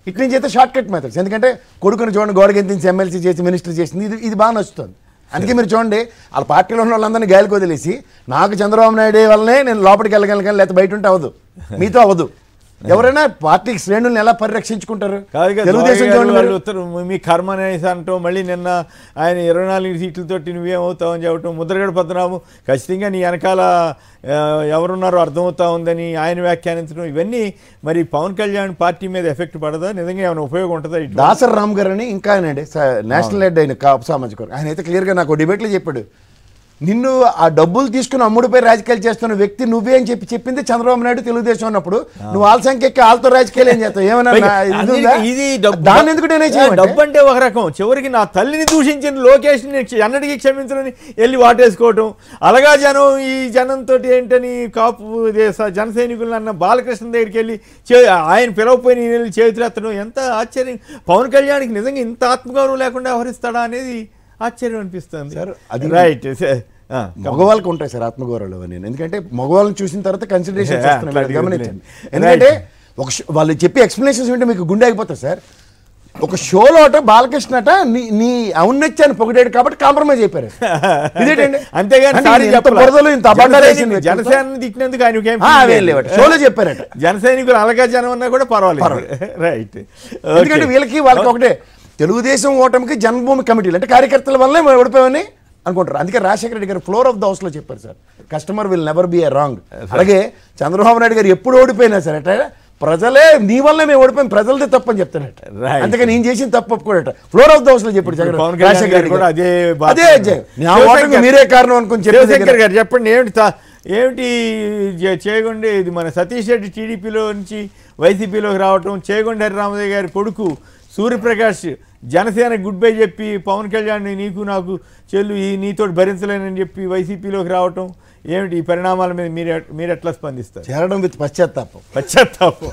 ఇక్కడి నుంచి అయితే షార్ట్ కట్ మెథడ్స్ ఎందుకంటే కొడుకుని చూడండి గోడకి ఎంత ఎమ్మెల్సీ చేసి మినిస్టర్ చేసింది ఇది ఇది బాగా నచ్చుతుంది అందుకే మీరు చూడండి వాళ్ళ పార్టీలో ఉన్న వాళ్ళందరినీ గాలికి వదిలేసి నాకు చంద్రబాబు నాయుడు వల్లనే నేను లోపలికి వెళ్ళగలను లేకపోతే బయట ఉంటే అవ్వదు మీతో అవ్వదు ఎవరైనా పార్టీకి శ్రేణుల్ని ఎలా పరిరక్షించుకుంటారు కాదు కదా, తెలుగుదేశం జోగి గారు చూడండి వాళ్ళు మీరు. ఉత్తరం మీ కర్మ అనేసి అంటాం మళ్ళీ నిన్న ఆయన ఇరవై నాలుగు సీట్లతోటి నువ్వేమవుతావు అని చెప్పటం ముద్రగడ పద్మనాభం ఖచ్చితంగా నీ వెనకాల ఆ, ఎవరున్నారో అర్థమవుతా ఉందని ఆయన వ్యాఖ్యానించడం ఇవన్నీ మరి పవన్ కళ్యాణ్ పార్టీ మీద ఎఫెక్ట్ పడదా నిజంగా ఏమైనా ఉపయోగం ఉంటుందా ఇటు దాసర్ రామ్ గారు అని ఇంకా ఆయనండి స- నేషనల్ హెడ్ అయిన కాపు సామాజిక వర్గం. ఆయన అయితే క్లియర్గా నాకు డిబేట్లో చెప్పాడు నిన్ను ఆ డబ్బులు తీసుకుని అమ్ముడుపై రాజకీయాలు చేస్తున్న వ్యక్తి నువ్వే అని చెప్పి చెప్పింది చంద్రబాబు నాయుడు తెలుగుదేశం అన్నప్పుడు నువ్వు వాళ్ళ సంఖ్య ఎక్కి వాళ్ళతో రాజకీయాలు ఏం చేస్తావు ఏమన్నా పైగా నా- ఇది అందుకే ఉందా? ఇది డబ్బు దాన్ని ఎందుకు నేనే చేయమంటే? డబ్బు అంటే ఒక రకం చివరికి నా తల్లిని దూషించిన లోకేష్ ఎన్నటికీ క్షమించని వెళ్ళి వాటేసుకోవటం అలాగా జనం ఈ జనంతో ఏంటని కాపు ఇదే స- జన సైనికులు అన్న బాలకృష్ణ దగ్గరికి వెళ్ళి చే ఆయన పిలవపోయిన ఈయన వెళ్ళి చేతులు ఎత్తడం ఎంత ఆశ్చర్యం పవన్ కళ్యాణ్కి నిజంగా ఇంత ఆత్మగౌరవం లేకుండా వ్యవహరిస్తాడా అనేది ఆశ్చర్యం అనిపిస్తుంది సార్, అది- రైట్ మగవాళ్ళకి ఉంటాయి సార్ ఆత్మగౌరవాలు అవన్నీ ఎందుకంటే మగవాళ్ళని చూసిన తర్వాత కన్సిడరేషన్ Yeah, చేస్తున్నాను అట్లాంటివి గమనించండి వదిలేండి. ఎందుకంటే ఒక షో- వాళ్ళు చెప్పే ఎక్స్ప్లెనేషన్స్ వింటే మీకు గుండె అయిపోతుంది సార్ ఒక షోలో అట బాలకృష్ణ అట నీ నీ ఔన్నత్యాన్ని పొగిడాడు కాబట్టి కాంప్రమైజ్ అయిపోయారు ఇదేంటండి అంతేగాని అంటే సారీ ఇంత చెప్పలా. బురదలు ఇంత అబద్ధాలు వేసిన జనసైనికులు- వ్యక్తులతో- జనసేనని తిట్టినందుకు ఆయనకి ఏం ఆ, feel అవేం లేదు. లేవట. షోలో చెప్పారట. జన సైనికులు అలాగా జనం అన్నా కూడా పర్వాలేదు రైట్ ఎందుకంటే వీళ్ళకి వాళ్ళకి ఒకటే తెలుగుదేశం ఓటమికి జన్మభూమి కమిటీలు అంటే కార్యకర్తల వల్లే మేము ఓడిపోయామని అనుకుంటారు అందుకే రాజశేఖర రెడ్డి గారు ఫ్లోర్ ఆఫ్ ద హౌస్ లో చెప్పారు sir customer will never be a wrong అలాగే చంద్రబాబు నాయుడు గారు ఎప్పుడు ఓడిపోయినా సరే అంటే ప్రజలే నీ వల్లే మేము ఓడిపోయాం ప్రజలదే తప్పు అని చెప్తారట Right. అందుకే నేను చేసిన తప్పు ఒప్పుకోడట ఫ్లోర్ ఆఫ్ ద హౌస్ లో చెప్పాడు ఇప్పుడు జగన్ పవన్ కళ్యాణ్ రాజశేఖర గారు రెడ్డి కూడా గారు. అదే బాధ. అదే అధ్యాయం. నా శివశంకర్ ఓటమికి మీరే కారణం అనుకుని చెప్పే శివశంకర్ దగ్గర- గారు చెప్పండి ఏమిటి తా- ఏమిటి చే- చేగొండే ఇది మన సతీష్ రెడ్డి టీడీపీలో నుంచి వైసీపీలోకి రావటం చేగొండ హరిరామదేవ్ గారి కొడుకు సూర్యప్రకాష్ జనసేన గుడ్ బై చెప్పి పవన్ కళ్యాణ్ నీకు నాకు చెల్లు ఈ నీతో భరించలేనని చెప్పి వైసీపీలోకి రావటం ఏమిటి ఈ పరిణామాల మీద మీరు ఎట్- మీరు ఎట్లా స్పందిస్తారు చేరడం విత్ పశ్చాత్తాపం పశ్చాత్తాపం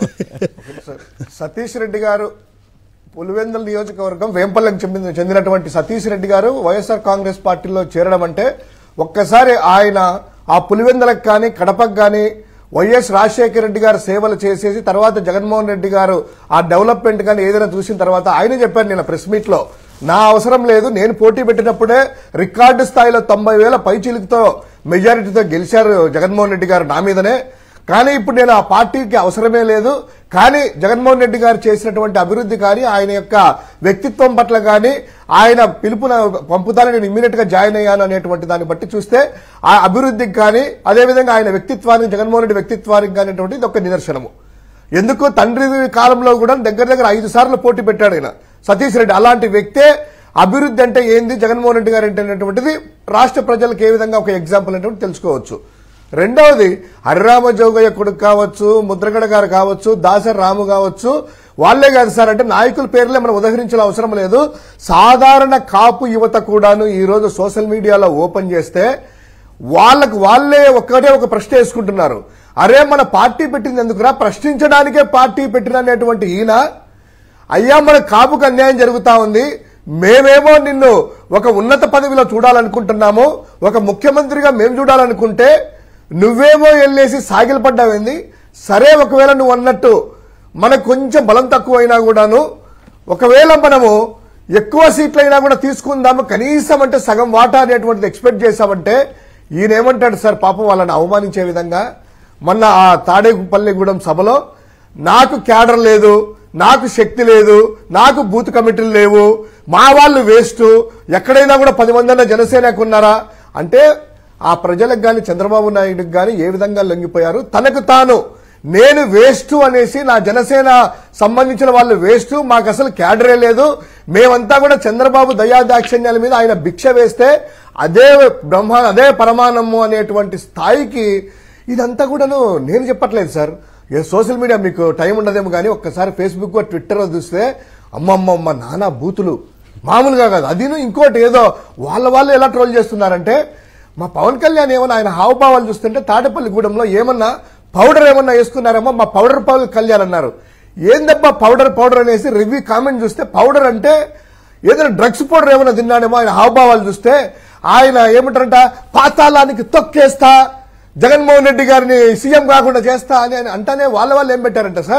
సతీష్ రెడ్డి గారు పులివెందుల నియోజకవర్గం వేంపల్లికి చెందిన చెందినటువంటి సతీష్ రెడ్డి గారు వైఎస్ఆర్ కాంగ్రెస్ పార్టీలో చేరడం అంటే ఒక్కసారి ఆయన ఆ పులివెందులకు కానీ కడపకు కానీ వైఎస్ రాజశేఖర రెడ్డి గారు సేవలు చేసేసి తర్వాత జగన్మోహన్ రెడ్డి గారు ఆ డెవలప్మెంట్ కానీ ఏదైనా చూసిన తర్వాత ఆయన చెప్పారు నేను ప్రెస్ మీట్ లో నా అవసరం లేదు నేను పోటీ పెట్టినప్పుడే రికార్డు స్థాయిలో తొంభై వేల పైచీలతో మెజారిటీతో గెలిచారు జగన్మోహన్ రెడ్డి గారు నా మీదనే కానీ ఇప్పుడు నేను ఆ పార్టీకి అవసరమే లేదు కానీ జగన్మోహన్ రెడ్డి గారు చేసినటువంటి అభివృద్ధి కానీ ఆయన యొక్క వ్యక్తిత్వం పట్ల కానీ ఆయన పిలుపున పంపుతాను నేను ఇమ్మీడియట్ గా జాయిన్ అయ్యాను అనేటువంటి దాన్ని బట్టి చూస్తే ఆ అభివృద్ధికి కానీ అదేవిధంగా ఆయన వ్యక్తిత్వానికి జగన్మోహన్ రెడ్డి వ్యక్తిత్వానికి కానీ అనేటువంటిది ఇది ఒక నిదర్శనము ఎందుకు తండ్రి కాలంలో కూడా దగ్గర దగ్గర ఐదు సార్లు పోటీ పెట్టాడు ఆయన సతీష్ రెడ్డి అలాంటి వ్యక్తే అభివృద్ధి అంటే ఏంది జగన్మోహన్ రెడ్డి గారు అంటే అనేటువంటిది రాష్ట్ర ప్రజలకు ఏ విధంగా ఒక ఎగ్జాంపుల్ అనేటువంటి తెలుసుకోవచ్చు రెండవది హరిరామ జోగయ్య కొడుకు కావచ్చు ముద్రగడ గారు కావచ్చు దాసర్ రాము కావచ్చు వాళ్ళే కాదు సార్ అంటే నాయకుల పేర్లే మనం ఉదహరించాల్సిన అవసరం లేదు సాధారణ కాపు యువత కూడాను ఈ రోజు సోషల్ మీడియాలో ఓపెన్ చేస్తే వాళ్ళకు వాళ్ళే ఒక్కటే ఒక ప్రశ్న వేసుకుంటున్నారు అరే మన పార్టీ పెట్టింది ఎందుకురా ప్రశ్నించడానికే పార్టీ పెట్టిన అనేటువంటి ఈయన అయ్యా మన కాపుకు అన్యాయం జరుగుతా ఉంది మేమేమో నిన్ను ఒక ఉన్నత పదవిలో చూడాలనుకుంటున్నాము ఒక ముఖ్యమంత్రిగా మేము చూడాలనుకుంటే నువ్వేమో వెళ్ళేసి సాగిలపడ్డావేంది సరే ఒకవేళ నువ్వు అన్నట్టు మనకు కొంచెం బలం తక్కువైనా కూడాను ఒకవేళ మనము ఎక్కువ సీట్లు అయినా కూడా తీసుకుందాము కనీసం అంటే సగం వాటా అనేటువంటిది ఎక్స్పెక్ట్ చేశామంటే ఈయన ఏమంటాడు సార్ పాపం వాళ్ళని అవమానించే విధంగా మొన్న ఆ తాడేపల్లిగూడెం సభలో నాకు క్యాడర్ లేదు నాకు శక్తి లేదు నాకు బూత్ కమిటీలు లేవు మా వాళ్ళు వేస్ట్ ఎక్కడైనా కూడా పది మంది అన్న జనసేనకు ఉన్నారా అంటే ఆ ప్రజలకు గాని చంద్రబాబు నాయుడుకి గాని ఏ విధంగా లొంగిపోయారు తనకు తాను నేను వేస్ట్ అనేసి నా జనసేన సంబంధించిన వాళ్ళు వేస్ట్ మాకు అసలు క్యాడరే లేదు మేమంతా కూడా చంద్రబాబు దయాదాక్షిణ్యాల మీద ఆయన భిక్ష వేస్తే అదే బ్రహ్మ అదే పరమానము అనేటువంటి స్థాయికి ఇదంతా కూడాను నేను చెప్పట్లేదు సార్ ఏ సోషల్ మీడియా మీకు టైం ఉండదేమో కానీ ఒక్కసారి ఫేస్బుక్ ట్విట్టర్ చూస్తే అమ్మమ్మమ్మ నానా బూతులు మామూలుగా కాదు అదిను ఇంకోటి ఏదో వాళ్ళ వాళ్ళు ఎలా ట్రోల్ చేస్తున్నారంటే మా పవన్ కళ్యాణ్ ఏమన్నా ఆయన హావభావాలు చూస్తుంటే తాడేపల్లిగూడెంలో ఏమన్నా పౌడర్ ఏమన్నా వేసుకున్నారేమో మా పౌడర్ పవన్ కళ్యాణ్ అన్నారు ఏందబ్బా పౌడర్ పౌడర్ అనేసి రివ్యూ కామెంట్ చూస్తే పౌడర్ అంటే ఏదైనా డ్రగ్స్ పౌడర్ ఏమైనా తిన్నాడేమో ఆయన హావభావాలు చూస్తే ఆయన ఏమంటారంట పాతాళానికి తొక్కేస్తా జగన్మోహన్ రెడ్డి గారిని సీఎం కాకుండా చేస్తా అని ఆయన అంటానే వాళ్ళ వాళ్ళు ఏం పెట్టారంట సార్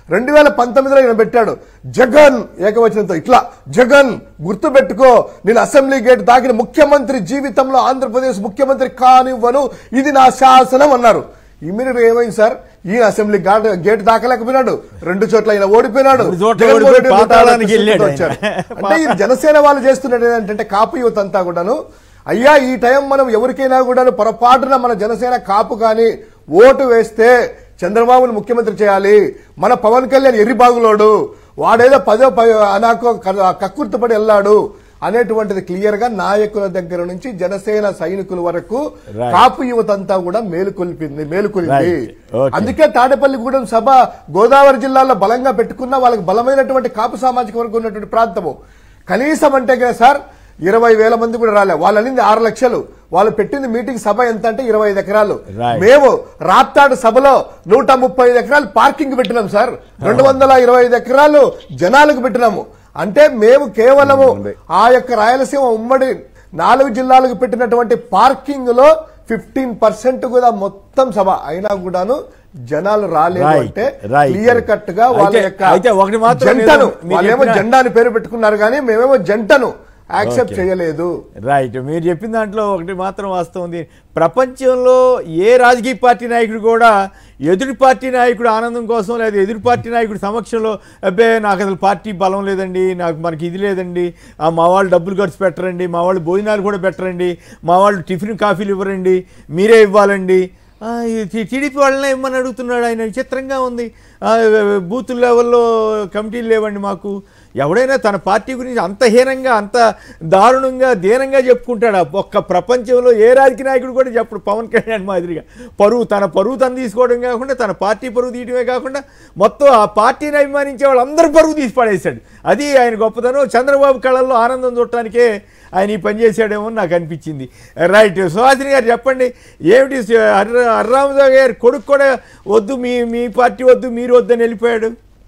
రెండు వేల పంతొమ్మిదిలో ఈయన పెట్టాడు జగన్ ఏకవచనంతో ఇట్లా జగన్ గుర్తు పెట్టుకో నేను అసెంబ్లీ గేట్ దాకిన ముఖ్యమంత్రి జీవితంలో ఆంధ్రప్రదేశ్ ముఖ్యమంత్రి కానివ్వను ఇది నా శాసనం అన్నారు ఇమీడియట్ ఏమైంది సార్ ఈయన అసెంబ్లీ గా- గేట్ దాకలేకపోయినాడు రెండు చోట్ల ఆయన ఓడిపోయినాడు రెండు చోట్ల జగన్మోహన్ ఓడిపోయి రెడ్డి నూట పాతాళానికి అరవై వెళ్ళాడు వచ్చాడు. ఆయన. అంటే ఇది జనసేన వాళ్ళు చేస్తున్నది ఏంటంటే కాపు యువత అంతా కూడాను అయ్యా ఈ టైం మనం ఎవరికైనా కూడా పొరపాటున మన జనసేన కాపు కానీ ఓటు వేస్తే చంద్రబాబును ముఖ్యమంత్రి చేయాలి మన పవన్ కళ్యాణ్ ఎర్రిబాగులోడు వాడేదో పదో ప- అనాకో క- కక్కుర్తిపడి వెళ్ళాడు అనేటువంటిది క్లియర్ గా నాయకుల దగ్గర నుంచి జనసేన సైనికుల వరకు Right. కాపు యువత అంతా కూడా మేలుకొల్పింది మేలుకొలింది Right. Okay. అందుకే తాడేపల్లిగూడెం సభ గోదావరి జిల్లాలో బలంగా పెట్టుకున్న వాళ్ళకి బలమైనటువంటి కాపు సామాజిక వర్గం ఉన్నటువంటి ప్రాంతము కనీసం అంటే కదా సార్ ఇరవై వేల మంది కూడా రాలే వాళ్ళు అనింది ఆరు లక్షలు వాళ్ళు పెట్టింది మీటింగ్ సభ ఎంత అంటే ఇరవై ఐదు ఎకరాలు Right. మేము రాప్తాడు సభలో నూట ముప్పై ఐదు ఎకరాలు పార్కింగ్ పెట్టినాం సార్ రెండు వందల ఇరవై ఐదు ఎకరాలు జనాలకు పెట్టినాము అంటే మేము కేవలము ఆ యొక్క రాయలసీమ ఉమ్మడి నాలుగు జిల్లాలకు పెట్టినటువంటి పార్కింగ్ లో ఫిఫ్టీన్ పర్సెంట్ కూడా మొత్తం సభ అయినా కూడాను జనాలు రాలేదు Right, అంటే right. క్లియర్ కట్ గా వాళ్ళ అయితే- యొక్క అయితే ఒకటి మాత్రం జంటను మీరు- మీరు వాళ్ళేమో చెప్పిన- జెండా అని పేరు పెట్టుకున్నారు కానీ మేమేమో జంటను యాక్సెప్ట్ Okay. చేయలేదు రైట్ మీరు చెప్పిన దాంట్లో ఒకటి మాత్రం వాస్తవం ఉంది ప్రపంచంలో ఏ రాజకీయ పార్టీ నాయకుడు కూడా ఎదుటి పార్టీ నాయకుడు ఆనందం కోసం లేదా ఎదుటి పార్టీ నాయకుడు సమక్షంలో అబ్బే నాకు అసలు పార్టీ బలం లేదండి నాకు మనకి ఇది లేదండి ఆ, మా వాళ్ళు డబ్బులు ఖర్చు పెట్టరండి మా వాళ్ళు భోజనాలు కూడా పెట్టరండి మా వాళ్ళు టిఫిన్ కాఫీలు ఇవ్వరండి మీరే ఇవ్వాలండి ఆ, ఈ టీ- టీడీపీ వాళ్ళనే ఇమ్మని అడుగుతున్నాడు ఆయన విచిత్రంగా ఉంది ఆ, బూత్ లెవెల్లో కమిటీలు లేవండి మాకు ఎవడైనా తన పార్టీ గురించి అంత హీనంగా అంత దారుణంగా దీనంగా చెప్పుకుంటాడు ఆ ఒక్క ప్రపంచంలో ఏ రాజకీయ నాయకుడు కూడా చెప్పడు పవన్ కళ్యాణ్ మాదిరిగా పరువు తన పరువు తను తీసుకోవడం కాకుండా తన పార్టీ పరువు తీయడమే కాకుండా మొత్తం ఆ పార్టీని అభిమానించే వాళ్ళందరూ పరువు తీసి పడేశాడు అది ఆయన గొప్పతనం చంద్రబాబు కళల్లో ఆనందం చూడటానికే ఆయన ఈ పని చేశాడేమో అని నాకు అనిపించింది రైట్ సుహాసిని గారు చెప్పండి ఏమిటి హర్ర హర్రామరావు గారు కొడుకు కూడా వద్దు మీ మీ పార్టీ వద్దు మీరు వద్దని వెళ్ళిపోయాడు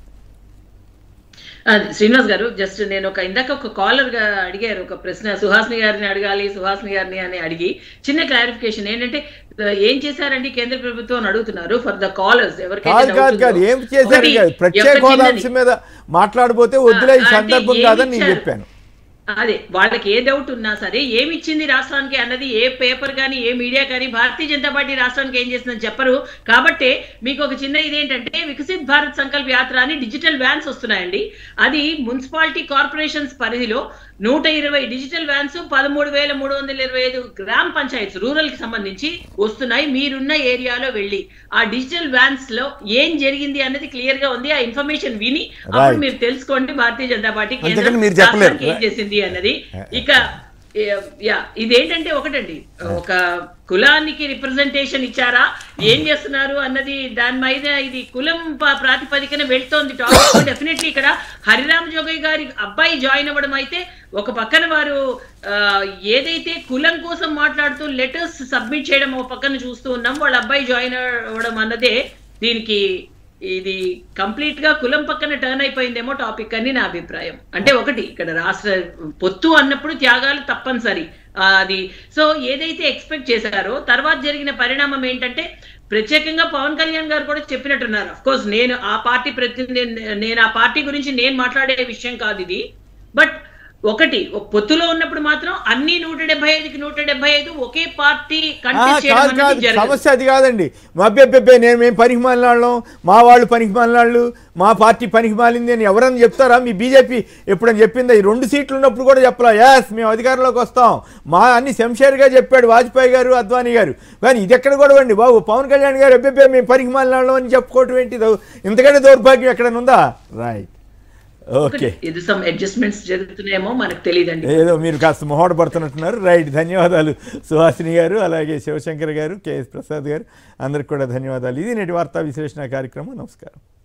అది శ్రీనివాస్ గారు జస్ట్ నేను ఒక ఇందాక ఒక కాలర్ గా అడిగారు ఒక ప్రశ్న సుహాసిని గారిని అడగాలి సుహాసిని గారిని అని అడిగి చిన్న క్లారిఫికేషన్ ఏంటంటే ఆ, ఏం చేశారండి కేంద్ర ప్రభుత్వం అని అడుగుతున్నారు ఫర్ ద కాలర్స్ కాదు కాదు కాదు ఏం చేశారు కాదు ప్రత్యేక హోదా అంశం మీద మాట్లాడబోతే వద్దులే ఈ ఆ, అంటే సందర్భం ఏమి కాదని నేను ఇచ్చారు? చెప్పాను అదే వాళ్ళకి ఏ డౌట్ ఉన్నా సరే ఏమి ఇచ్చింది రాష్ట్రానికి అన్నది ఏ పేపర్ కానీ ఏ మీడియా కానీ భారతీయ జనతా పార్టీ రాష్ట్రానికి ఏం చేసిందని చెప్పరు కాబట్టి మీకు ఒక చిన్న ఇదేంటంటే వికసిత్ భారత్ సంకల్ప యాత్ర అని డిజిటల్ వ్యాన్స్ వస్తున్నాయండి అది మున్సిపాలిటీ కార్పొరేషన్స్ పరిధిలో నూట ఇరవై డిజిటల్ వ్యాన్స్ పదమూడు వేల మూడు వందల ఇరవై ఐదు గ్రామ పంచాయత్స్ రూరల్ కి సంబంధించి వస్తున్నాయి మీరున్న ఏరియాలో వెళ్ళి ఆ డిజిటల్ వ్యాన్స్ లో ఏం జరిగింది అన్నది క్లియర్ గా ఉంది ఆ ఇన్ఫర్మేషన్ విని అప్పుడు Right. మీరు తెలుసుకోండి భారతీయ జనతా పార్టీ కేంద్రం అంతేకాని మీరు చెప్పలేరు. రాష్ట్రానికి ఏం చేసింది అన్నది ఇక ఏ- యా ఇదేంటంటే ఒకటండి ఒక కులానికి రిప్రజెంటేషన్ ఇచ్చారా ఏం చేస్తున్నారు అన్నది దాని మీద ఇది కులం ప- ప్రాతిపదికన వెళ్తోంది టాపిక్ డెఫినెట్లీ ఇక్కడ హరిరామ్ జోగయ్య గారి అబ్బాయి జాయిన్ అవ్వడం అయితే ఒక పక్కన వారు ఆ, ఏదైతే కులం కోసం మాట్లాడుతూ లెటర్స్ సబ్మిట్ చేయడం ఒక పక్కన చూస్తూ ఉన్నాం వాళ్ళ అబ్బాయి జాయిన్ అవ్వడం అన్నదే దీనికి ఇది కంప్లీట్ గా కులం పక్కన టర్న్ అయిపోయిందేమో టాపిక్ అని నా అభిప్రాయం అంటే ఒకటి ఇక్కడ రాష్ట్ర పొత్తు అన్నప్పుడు త్యాగాలు తప్పనిసరి ఆ, అది సో ఏదైతే ఎక్స్పెక్ట్ చేశారో తర్వాత జరిగిన పరిణామం ఏంటంటే ప్రత్యేకంగా పవన్ కళ్యాణ్ గారు కూడా చెప్పినట్టున్నారు అఫ్ కోర్స్ నేను ఆ పార్టీ ప్రతినిధి నేను ఆ పార్టీ గురించి నేను మాట్లాడే విషయం కాదు ఇది బట్ ఒకటి ఒక పొత్తులో ఉన్నప్పుడు మాత్రం అన్ని నూట డెబ్బై ఐదుకి నూట డెబ్బై ఐదు ఒకే పార్టీ ఆ, కంటెస్ట్ చేయడం కాదు అన్నది కాదు జరగదు. సమస్య అది కాదండి మా అబ్బెబ్బెబ్బే నేను మేము పనికి మాలినాళ్ళం మా వాళ్ళు పనికి మాలినాళ్ళు మా పార్టీ పనికి మాలింది అని ఎవరన్నా చెప్తారా మీ బీజేపీ ఎప్పుడని చెప్పిందా ఈ రెండు సీట్లు ఉన్నప్పుడు కూడా చెప్పలా యాస్ మేము అధికారంలోకి వస్తాం మా అన్ని శంషేర్గా చెప్పాడు వాజ్పేయి గారు అద్వానీ గారు కానీ ఇది ఎక్కడ కూడా అండి బాబు పవన్ కళ్యాణ్ గారు అబ్బెబ్బే మేము పనికి మాలినాళ్ళం అని చెప్పుకోవటం ఏంటి ఇది? ఇంతకంటే దౌర్భాగ్యం ఎక్కడైనా ఉందా రైట్ ఓకే ఇది సమ్ అడ్జస్ట్మెంట్స్ జరుగుతున్నాయేమో మనకు తెలియదండి ఏదో మీరు కాస్త మొహోడ పడుతున్నట్టున్నారు రైట్ ధన్యవాదాలు సుహాసిని గారు అలాగే శివశంకర్ గారు కేఎస్ ప్రసాద్ గారు అందరికి కూడా ధన్యవాదాలు ఇది నేటి వార్తా విశ్లేషణ కార్యక్రమం నమస్కారం